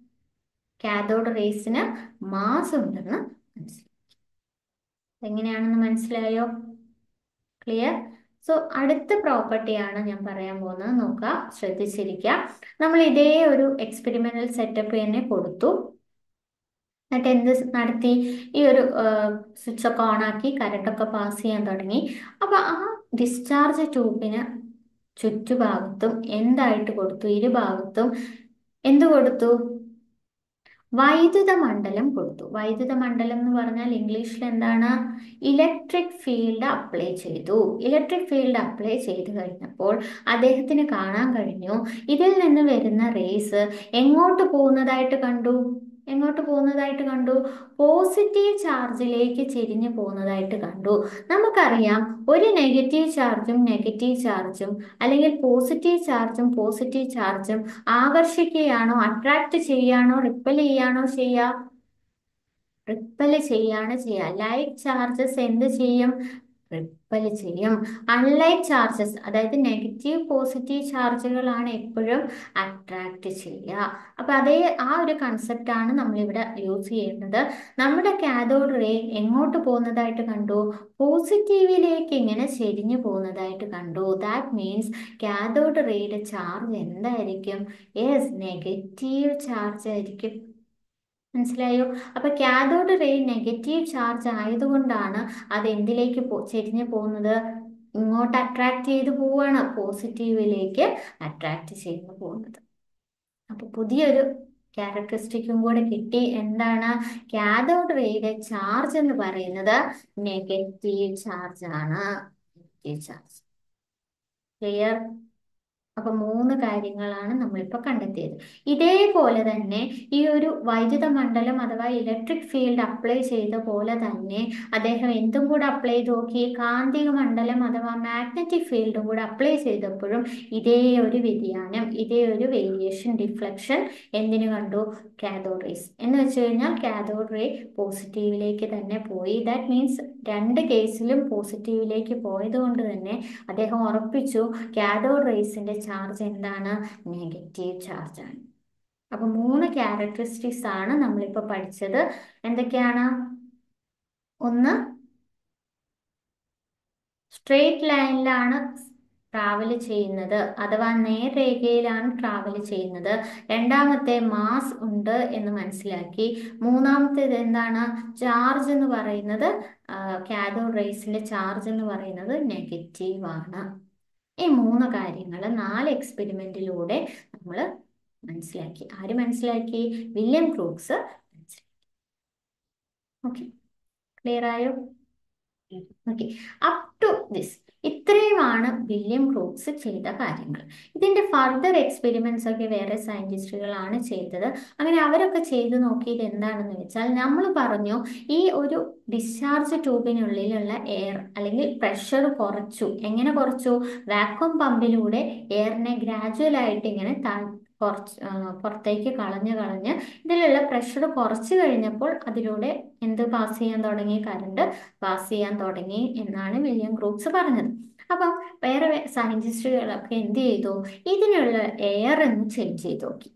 കാഥോഡ് റേസിന് മാസ് ഉണ്ടെന്ന് മനസ്സിലായി എങ്ങനെയാണെന്ന് മനസ്സിലായോ ക്ലിയർ സോ അടുത്ത പ്രോപ്പർട്ടിയാണ് ഞാൻ പറയാൻ പോകുന്നത് നോക്കുക ശ്രദ്ധിച്ചിരിക്കുക നമ്മൾ ഇതേ ഒരു എക്സ്പെരിമെന്റൽ സെറ്റപ്പ് തന്നെ കൊടുത്തു എന്നിട്ട് എന്ത് നടത്തി ഈ ഒരു സ്വിച്ച് ഒക്കെ ഓൺ ആക്കി കറണ്ട് ഒക്കെ പാസ് ചെയ്യാൻ തുടങ്ങി അപ്പൊ ആ ഡിസ്ചാർജ് ട്യൂബിന് ചുറ്റുഭാഗത്തും എന്തായിട്ട് കൊടുത്തു ഇരുഭാഗത്തും എന്ത് കൊടുത്തു വൈദ്യുത മണ്ഡലം കൊടുത്തു വൈദ്യുത മണ്ഡലം എന്ന് പറഞ്ഞാൽ ഇംഗ്ലീഷിൽ എന്താണ് ഇലക്ട്രിക് ഫീൽഡ് അപ്ലൈ ചെയ്തു ഇലക്ട്രിക് ഫീൽഡ് അപ്ലൈ ചെയ്ത് കഴിഞ്ഞപ്പോൾ അദ്ദേഹത്തിന് കാണാൻ കഴിഞ്ഞു ഇതിൽ നിന്ന് വരുന്ന റേസ് എങ്ങോട്ട് പോകുന്നതായിട്ട് കണ്ടു എങ്ങോട്ട് പോകുന്നതായിട്ട് കണ്ടു പോസിറ്റീവ് ചാർജിലേക്ക് ചെരിഞ്ഞു പോകുന്നതായിട്ട് കണ്ടു നമുക്കറിയാം ഒരു നെഗറ്റീവ് ചാർജും നെഗറ്റീവ് ചാർജും അല്ലെങ്കിൽ പോസിറ്റീവ് ചാർജും പോസിറ്റീവ് ചാർജും ആകർഷിക്കുകയാണോ അട്രാക്ട് ചെയ്യാണോ റിപ്പൽ ചെയ്യാണോ ചെയ്യുക റിപ്പൽ ചെയ്യാണ് ചെയ്യുക ലൈക്ക് ചാർജസ് എന്ത് ചെയ്യും റിപ്പൽ ചെയ്യും അൺലൈക്ക് ചാർജസ് അതായത് നെഗറ്റീവ് പോസിറ്റീവ് ചാർജുകളാണ് എപ്പോഴും അട്രാക്ട് ചെയ്യുക അപ്പൊ അതേ ആ ഒരു കൺസെപ്റ്റ് ആണ് നമ്മളിവിടെ യൂസ് ചെയ്യുന്നത് നമ്മുടെ കാഥോഡ് റേ എങ്ങോട്ട് പോകുന്നതായിട്ട് കണ്ടു പോസിറ്റീവിലേക്ക് ഇങ്ങനെ ചെരിഞ്ഞു പോകുന്നതായിട്ട് കണ്ടു ദാറ്റ് മീൻസ് കാഥോഡ് റേയുടെ ചാർജ് എന്തായിരിക്കും യെസ് നെഗറ്റീവ് ചാർജ് ആയിരിക്കും മനസ്സിലായോ അപ്പൊ കാഥോഡ് റേ നെഗറ്റീവ് ചാർജ് ആയതുകൊണ്ടാണ് അത് എന്തിലേക്ക് പോ ചെരിഞ്ഞു പോകുന്നത് ഇങ്ങോട്ട് അട്രാക്ട് ചെയ്ത് പോവാണ് പോസിറ്റീവിലേക്ക് അട്രാക്ട് ചെയ്ത് പോകുന്നത് അപ്പൊ പുതിയൊരു ക്യാരക്ടറിസ്റ്റിക്കും കൂടെ കിട്ടി എന്താണ് കാഥോഡ് റേയുടെ ചാർജ് എന്ന് പറയുന്നത് നെഗറ്റീവ് ചാർജ് ആണ് നെഗറ്റീവ് ചാർജ് ക്ലിയർ അപ്പൊ മൂന്ന് കാര്യങ്ങളാണ് നമ്മളിപ്പോൾ കണ്ടെത്തിയത് ഇതേപോലെ തന്നെ ഈ ഒരു വൈദ്യുത മണ്ഡലം അഥവാ ഇലക്ട്രിക് ഫീൽഡ് അപ്ലൈ ചെയ്ത പോലെ തന്നെ അദ്ദേഹം എന്തും കൂടെ അപ്ലൈ ചെയ്ത് നോക്കി കാന്തിക മണ്ഡലം അഥവാ മാഗ്നറ്റിക് ഫീൽഡും കൂടെ അപ്ലൈ ചെയ്തപ്പോഴും ഇതേ ഒരു വ്യതിയാനം ഇതേ ഒരു വേരിയേഷൻ ഡിഫ്ലക്ഷൻ എന്തിനു കണ്ടു കാഥോഡ് റേസ് എന്ന് വെച്ച് കഴിഞ്ഞാൽ കാഥോഡ് റേ പോസിറ്റീവിലേക്ക് തന്നെ പോയി ദാറ്റ് മീൻസ് രണ്ട് കേസിലും പോസിറ്റീവിലേക്ക് പോയത് കൊണ്ട് തന്നെ അദ്ദേഹം ഉറപ്പിച്ചു കാഥോഡ് റേസിന്റെ ചാർജ് എന്താണ് നെഗറ്റീവ് ചാർജ് ആണ് അപ്പൊ മൂന്ന് ക്യാരക്ടറിസ്റ്റിക്സ് ആണ് നമ്മളിപ്പോൾ പഠിച്ചത് എന്തൊക്കെയാണ് ഒന്ന് സ്ട്രെയിറ്റ് ലൈനിലാണ് ട്രാവൽ ചെയ്യുന്നത് അഥവാ നേർരേഖയിലാണ് ട്രാവൽ ചെയ്യുന്നത് രണ്ടാമത്തെ മാസ് ഉണ്ട് എന്ന് മനസ്സിലാക്കി മൂന്നാമത്തേത് എന്താണ് ചാർജ് എന്ന് പറയുന്നത് കാഥോഡ് റേസിന്റെ ചാർജ് എന്ന് പറയുന്നത് നെഗറ്റീവ് ആണ് ഈ മൂന്ന് കാര്യങ്ങൾ നാല് എക്സ്പെരിമെന്റിലൂടെ നമ്മൾ മനസ്സിലാക്കി ആര് മനസ്സിലാക്കി വില്യം ക്രൂക്സ് മനസ്സിലാക്കി ഓക്കെ ക്ലിയർ ആയോ ഓക്കെ അപ് ടു ദിസ് ഇത്രയുമാണ് വില്യം ക്രൂക്സ് ചെയ്ത കാര്യങ്ങൾ ഇതിന്റെ ഫർദർ എക്സ്പെരിമെന്റ്സ് ഒക്കെ വേറെ സയന്റിസ്റ്റുകളാണ് ചെയ്തത് അങ്ങനെ അവരൊക്കെ ചെയ്തു നോക്കിയത് എന്താണെന്ന് വെച്ചാൽ നമ്മൾ പറഞ്ഞു ഈ ഒരു ഡിസ്ചാർജ് ട്യൂബിനുള്ളിലുള്ള എയർ അല്ലെങ്കിൽ പ്രഷർ കുറച്ചു എങ്ങനെ കുറച്ചു വാക്വം പമ്പിലൂടെ എയറിനെ ഗ്രാജുവൽ ആയിട്ട് ഇങ്ങനെ കുറച്ച് പുറത്തേക്ക് കളഞ്ഞ് കളഞ്ഞ് ഇതിലുള്ള പ്രഷർ കുറച്ച് കഴിഞ്ഞപ്പോൾ അതിലൂടെ എന്ത് പാസ് ചെയ്യാൻ തുടങ്ങി കറണ്ട് പാസ് ചെയ്യാൻ തുടങ്ങി എന്നാണ് വില്യം ക്രൂക്സ് പറഞ്ഞത് അപ്പം വേറെ സയന്റിസ്റ്റുകളൊക്കെ എന്ത് ചെയ്തു ഇതിനുള്ള എയർ എന്ന് ചേഞ്ച് ചെയ്ത് നോക്കി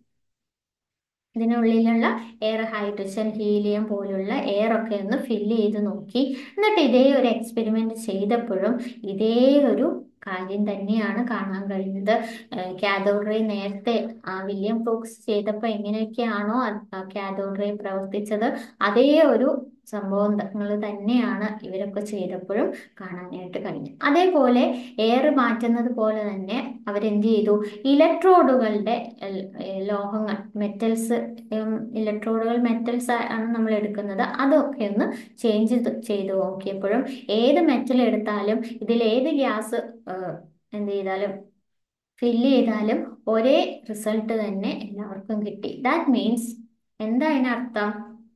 ഇതിനുള്ളിലുള്ള എയർ ഹൈഡ്രജൻ ഹീലിയം പോലുള്ള എയർ ഒക്കെ ഒന്ന് ഫില്ല് ചെയ്ത് നോക്കി എന്നിട്ട് ഇതേ ഒരു എക്സ്പെരിമെന്റ് ചെയ്തപ്പോഴും ഇതേ ഒരു കാര്യം തന്നെയാണ് കാണാൻ കഴിഞ്ഞത് കാഥോഡ് റേ നേരത്തെ ആ വില്യം ക്രൂക്സ് ചെയ്തപ്പോൾ എങ്ങനെയൊക്കെയാണോ കാഥോഡ് റേ പ്രവർത്തിച്ചത് അതേ ഒരു സംഭവങ്ങൾ തന്നെയാണ് ഇവരൊക്കെ ചെയ്തപ്പോഴും കാണാനായിട്ട് കഴിഞ്ഞു അതേപോലെ എയർ മാറ്റുന്നത് പോലെ തന്നെ അവരെന്ത് ചെയ്തു ഇലക്ട്രോഡുകളുടെ ലോഹങ്ങൾ മെറ്റൽസ് ഇലക്ട്രോഡുകൾ മെറ്റൽസ് ആണ് നമ്മൾ എടുക്കുന്നത് അതൊക്കെ ഒന്ന് ചേഞ്ച് ചെയ്ത് നോക്കിയപ്പോഴും ഏത് മെറ്റൽ എടുത്താലും ഇതിൽ ഏത് ഗ്യാസ് എന്ത് ചെയ്താലും ഫില്ല് ചെയ്താലും ഒരേ റിസൾട്ട് തന്നെ എല്ലാവർക്കും കിട്ടി ദാറ്റ് മീൻസ് എന്താ അതിനർത്ഥം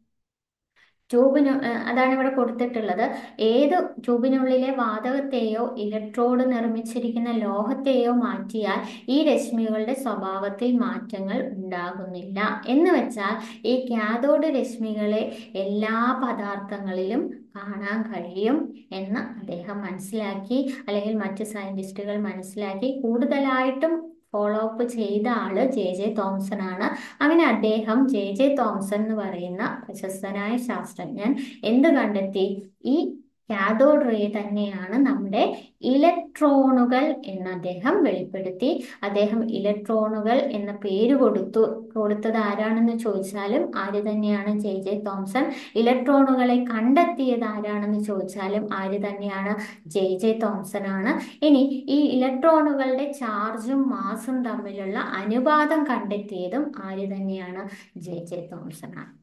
ട്യൂബിന് അതാണ് ഇവിടെ കൊടുത്തിട്ടുള്ളത് ഏത് ട്യൂബിനുള്ളിലെ വാതകത്തെയോ ഇലക്ട്രോഡ് നിർമ്മിച്ചിരിക്കുന്ന ലോഹത്തെയോ മാറ്റിയാൽ ഈ രശ്മികളുടെ സ്വഭാവത്തിൽ മാറ്റങ്ങൾ ഉണ്ടാകുന്നില്ല എന്ന് വെച്ചാൽ ഈ കാഥോഡ് രശ്മികളെ എല്ലാ പദാർത്ഥങ്ങളിലും കാണാൻ കഴിയും എന്ന് അദ്ദേഹം മനസ്സിലാക്കി അല്ലെങ്കിൽ മറ്റ് സയന്റിസ്റ്റുകൾ മനസ്സിലാക്കി കൂടുതലായിട്ടും ഫോളോ അപ്പ് ചെയ്ത ആള് ജെ ജെ തോംസൺ ആണ് അങ്ങനെ അദ്ദേഹം ജെ ജെ തോംസൺ എന്ന് പറയുന്ന പ്രശസ്തനായ ശാസ്ത്രജ്ഞൻ എന്ത് കണ്ടെത്തി ഈ കാഥോഡ് റേ തന്നെയാണ് നമ്മുടെ ഇലക്ട്രോണുകൾ എന്ന് അദ്ദേഹം വെളിപ്പെടുത്തി അദ്ദേഹം ഇലക്ട്രോണുകൾ എന്ന പേര് കൊടുത്തു കൊടുത്തത് ആരാണെന്ന് ചോദിച്ചാലും ആര് തന്നെയാണ് ജെ ജെ തോംസൺ ഇലക്ട്രോണുകളെ കണ്ടെത്തിയത് ആരാണെന്ന് ചോദിച്ചാലും ആര് തന്നെയാണ് ജെ ജെ തോംസൺ ആണ് ഇനി ഈ ഇലക്ട്രോണുകളുടെ ചാർജും മാസും തമ്മിലുള്ള അനുപാതം കണ്ടെത്തിയതും ആര് തന്നെയാണ് ജെ ജെ തോംസൺ ആണ്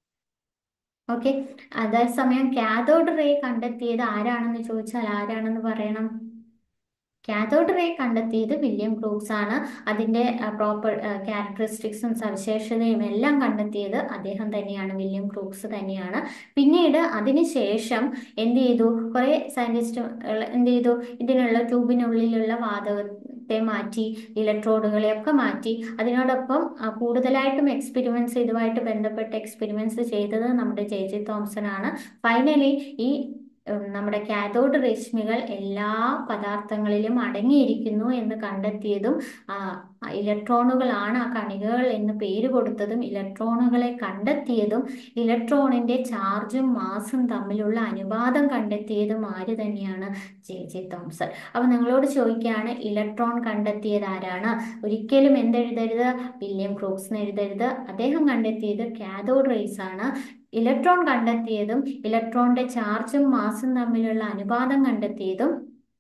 ഓക്കെ അതേസമയം കാഥോഡ് റേ കണ്ടെത്തിയത് ആരാണെന്ന് ചോദിച്ചാൽ ആരാണെന്ന് പറയണം കാഥോഡ് റേ കണ്ടെത്തിയത് വില്യം ക്രൂക്സ് ആണ് അതിൻ്റെ പ്രോപ്പർ ക്യാരക്ടറിസ്റ്റിക്സും സവിശേഷതയും എല്ലാം കണ്ടെത്തിയത് അദ്ദേഹം തന്നെയാണ് വില്യം ക്രൂക്സ് തന്നെയാണ് പിന്നീട് അതിനുശേഷം എന്ത് ചെയ്തു കുറേ സയൻറ്റിസ്റ്റുകൾ എന്ത് ചെയ്തു ഇതിനുള്ള ട്യൂബിനുള്ളിലുള്ള വാതകത്തെ മാറ്റി ഇലക്ട്രോഡുകളെയൊക്കെ മാറ്റി അതിനോടൊപ്പം ആ, കൂടുതലായിട്ടും എക്സ്പെരിമെന്റ്സ് ഇതുമായിട്ട് ബന്ധപ്പെട്ട എക്സ്പെരിമെന്റ്സ് ചെയ്തത് നമ്മുടെ ജെ ജെ തോംസൺ ആണ് ഫൈനലി ഈ ഉം, നമ്മുടെ കാഥോഡ് രശ്മികൾ എല്ലാ പദാർത്ഥങ്ങളിലും അടങ്ങിയിരിക്കുന്നു എന്ന് കണ്ടെത്തിയതും ആ, ഇലക്ട്രോണുകളാണ് ആ കണികകൾ എന്ന് പേര് കൊടുത്തതും ഇലക്ട്രോണുകളെ കണ്ടെത്തിയതും ഇലക്ട്രോണിന്റെ ചാർജും മാസും തമ്മിലുള്ള അനുപാതം കണ്ടെത്തിയതും ആര് തന്നെയാണ് ജെ ജെ തോംസൺ അപ്പൊ നിങ്ങളോട് ചോദിക്കുകയാണ് ഇലക്ട്രോൺ കണ്ടെത്തിയത് ആരാണ് ഒരിക്കലും എന്തെഴുതരുത് വില്യം ക്രൂക്സ് എന്ന് എഴുതരുത് അദ്ദേഹം കണ്ടെത്തിയത് കാഥോഡ് റേസ് ആണ് ഇലക്ട്രോൺ കണ്ടെത്തിയതും ഇലക്ട്രോണിന്റെ ചാർജും മാസും തമ്മിലുള്ള അനുപാതം കണ്ടെത്തിയതും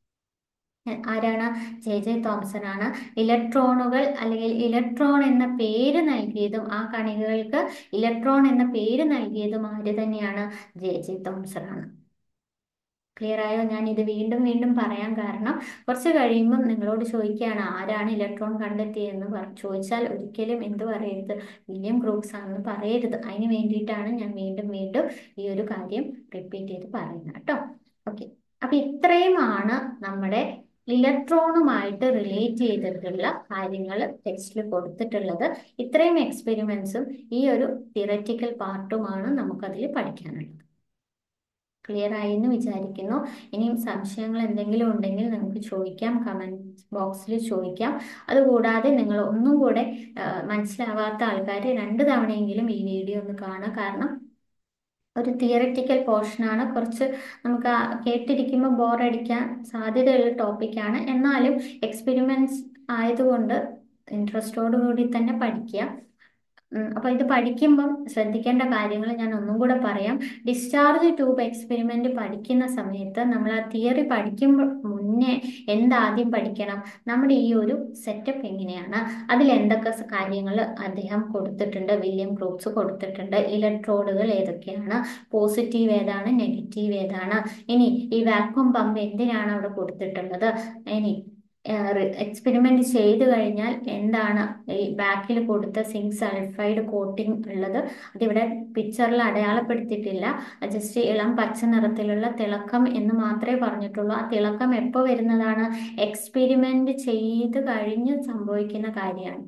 എ- ആരാണ് ജെ ജെ തോംസൺ ആണ് ഇലക്ട്രോണുകൾ അല്ലെങ്കിൽ ഇലക്ട്രോൺ എന്ന പേര് നൽകിയതും ആ കണികകൾക്ക് ഇലക്ട്രോൺ എന്ന പേര് നൽകിയതും ആര് തന്നെയാണ് ജെ ജെ തോംസൺ ആണ് ക്ലിയർ ആയോ ഞാൻ ഇത് വീണ്ടും വീണ്ടും പറയാൻ കാരണം കുറച്ച് കഴിയുമ്പം നിങ്ങളോട് ചോദിക്കുകയാണ് ആരാണ് ഇലക്ട്രോൺ കണ്ടെത്തിയതെന്ന് പറ ചോദിച്ചാൽ ഒരിക്കലും എന്ത് പറയരുത് വില്യം ക്രൂക്സ് ആണെന്ന് പറയരുത് അതിന് വേണ്ടിയിട്ടാണ് ഞാൻ വീണ്ടും വീണ്ടും ഈ ഒരു കാര്യം റിപ്പീറ്റ് ചെയ്ത് പറയുന്നത് കേട്ടോ ഓക്കെ അപ്പൊ ഇത്രയുമാണ് നമ്മുടെ ഇലക്ട്രോണുമായിട്ട് റിലേറ്റ് ചെയ്തിട്ടുള്ള കാര്യങ്ങൾ ടെക്സ്റ്റിൽ കൊടുത്തിട്ടുള്ളത് ഇത്രയും എക്സ്പെരിമെന്റ്സും ഈ ഒരു തിയററ്റിക്കൽ പാർട്ടുമാണ് നമുക്കതിൽ പഠിക്കാനുള്ളത് ക്ലിയർ ആയി എന്ന് വിചാരിക്കുന്നു ഇനിയും സംശയങ്ങൾ എന്തെങ്കിലും ഉണ്ടെങ്കിൽ നമുക്ക് ചോദിക്കാം കമന്റ് ബോക്സിൽ ചോദിക്കാം അതുകൂടാതെ നിങ്ങൾ ഒന്നും കൂടെ ആ, മനസ്സിലാവാത്ത ആൾക്കാർ രണ്ട് തവണയെങ്കിലും ഈ വീഡിയോ ഒന്ന് കാണുക കാരണം ഒരു തിയററ്റിക്കൽ പോർഷനാണ് കുറച്ച് നമുക്ക് ആ കേട്ടിരിക്കുമ്പോൾ ബോറടിക്കാൻ സാധ്യതയുള്ള ടോപ്പിക്കാണ് എന്നാലും എക്സ്പെരിമെന്റ്സ് ആയതുകൊണ്ട് ഇൻട്രസ്റ്റോടു കൂടി തന്നെ പഠിക്കുക ഉം, അപ്പൊ ഇത് പഠിക്കുമ്പം ശ്രദ്ധിക്കേണ്ട കാര്യങ്ങൾ ഞാൻ ഒന്നും കൂടെ പറയാം ഡിസ്ചാർജ് ട്യൂബ് എക്സ്പെരിമെന്റ് പഠിക്കുന്ന സമയത്ത് നമ്മൾ ആ തിയറി പഠിക്കുമ്പോൾ മുന്നേ എന്താദ്യം പഠിക്കണം നമ്മുടെ ഈ ഒരു സെറ്റപ്പ് എങ്ങനെയാണ് അതിൽ എന്തൊക്കെ കാര്യങ്ങൾ അദ്ദേഹം കൊടുത്തിട്ടുണ്ട് വില്യം ക്രൂക്സ് കൊടുത്തിട്ടുണ്ട് ഇലക്ട്രോഡുകൾ ഏതൊക്കെയാണ് പോസിറ്റീവ് ഏതാണ് നെഗറ്റീവ് ഏതാണ് ഇനി ഈ വാക്വം പമ്പ് എന്തിനാണ് അവിടെ കൊടുത്തിട്ടുള്ളത് ഇനി എക്സ്പെരിമെന്റ് ചെയ്തു കഴിഞ്ഞാൽ എന്താണ് ഈ ബാക്കിൽ കൊടുത്ത സിങ്ക് സൾഫൈഡ് കോട്ടിംഗ് ഉള്ളത് അതിവിടെ പിക്ചറിൽ അടയാളപ്പെടുത്തിയിട്ടില്ല ജസ്റ്റ് ഇളം പച്ച നിറത്തിലുള്ള തിളക്കം എന്ന് മാത്രമേ പറഞ്ഞിട്ടുള്ളൂ ആ തിളക്കം എപ്പോൾ വരുന്നതാണ് എക്സ്പെരിമെന്റ് ചെയ്ത് കഴിഞ്ഞ് സംഭവിക്കുന്ന കാര്യമാണ്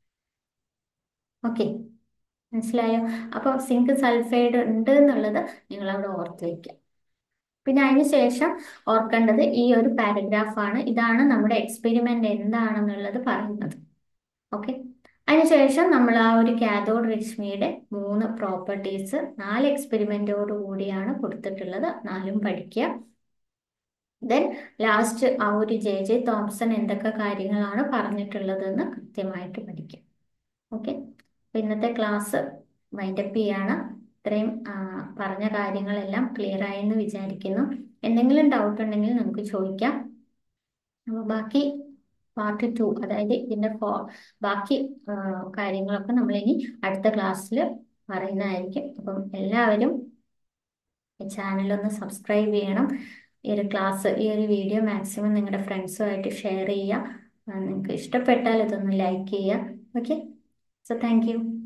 ഓക്കെ മനസ്സിലായോ അപ്പോൾ സിങ്ക് സൾഫൈഡ് ഉണ്ട് എന്നുള്ളത് നിങ്ങൾ അവിടെ ഓർത്ത് വയ്ക്കുക പിന്നെ അതിന് ശേഷം ഓർക്കേണ്ടത് ഈ ഒരു പാരഗ്രാഫാണ് ഇതാണ് നമ്മുടെ എക്സ്പെരിമെന്റ് എന്താണെന്നുള്ളത് പറയുന്നത് ഓക്കെ അതിനുശേഷം നമ്മൾ ആ ഒരു കാഥോഡ് രശ്മിയുടെ മൂന്ന് പ്രോപ്പർട്ടീസ് നാല് എക്സ്പെരിമെന്റോട് കൂടിയാണ് കൊടുത്തിട്ടുള്ളത് നാലും പഠിക്കുക ദെൻ ലാസ്റ്റ് ആ ഒരു ജെ ജെ തോംസൺ എന്തൊക്കെ കാര്യങ്ങളാണ് പറഞ്ഞിട്ടുള്ളതെന്ന് കൃത്യമായിട്ട് പഠിക്കുക ഓക്കെ അപ്പൊ ഇന്നത്തെ ക്ലാസ് വൈൻഡപ്പ് ചെയ്യാണ് ഇത്രയും ആ, പറഞ്ഞ കാര്യങ്ങളെല്ലാം ക്ലിയർ ആയെന്ന് വിചാരിക്കുന്നു എന്തെങ്കിലും ഡൗട്ട് ഉണ്ടെങ്കിൽ നമുക്ക് ചോദിക്കാം അപ്പോൾ ബാക്കി പാർട്ട് ടു അതായത് ഇതിന്റെ ഫോ ബാക്കി ആ, കാര്യങ്ങളൊക്കെ നമ്മൾ ഇനി അടുത്ത ക്ലാസ്സിൽ പറയുന്നതായിരിക്കും അപ്പം എല്ലാവരും ഈ ചാനൽ ഒന്ന് സബ്സ്ക്രൈബ് ചെയ്യണം ഈ ഒരു ക്ലാസ് ഈ ഒരു വീഡിയോ മാക്സിമം നിങ്ങളുടെ ഫ്രണ്ട്സുമായിട്ട് ഷെയർ ചെയ്യുക ആ, നിങ്ങൾക്ക് ഇഷ്ടപ്പെട്ടാൽ ഇതൊന്ന് ലൈക്ക് ചെയ്യുക ഓക്കെ സോ താങ്ക് യു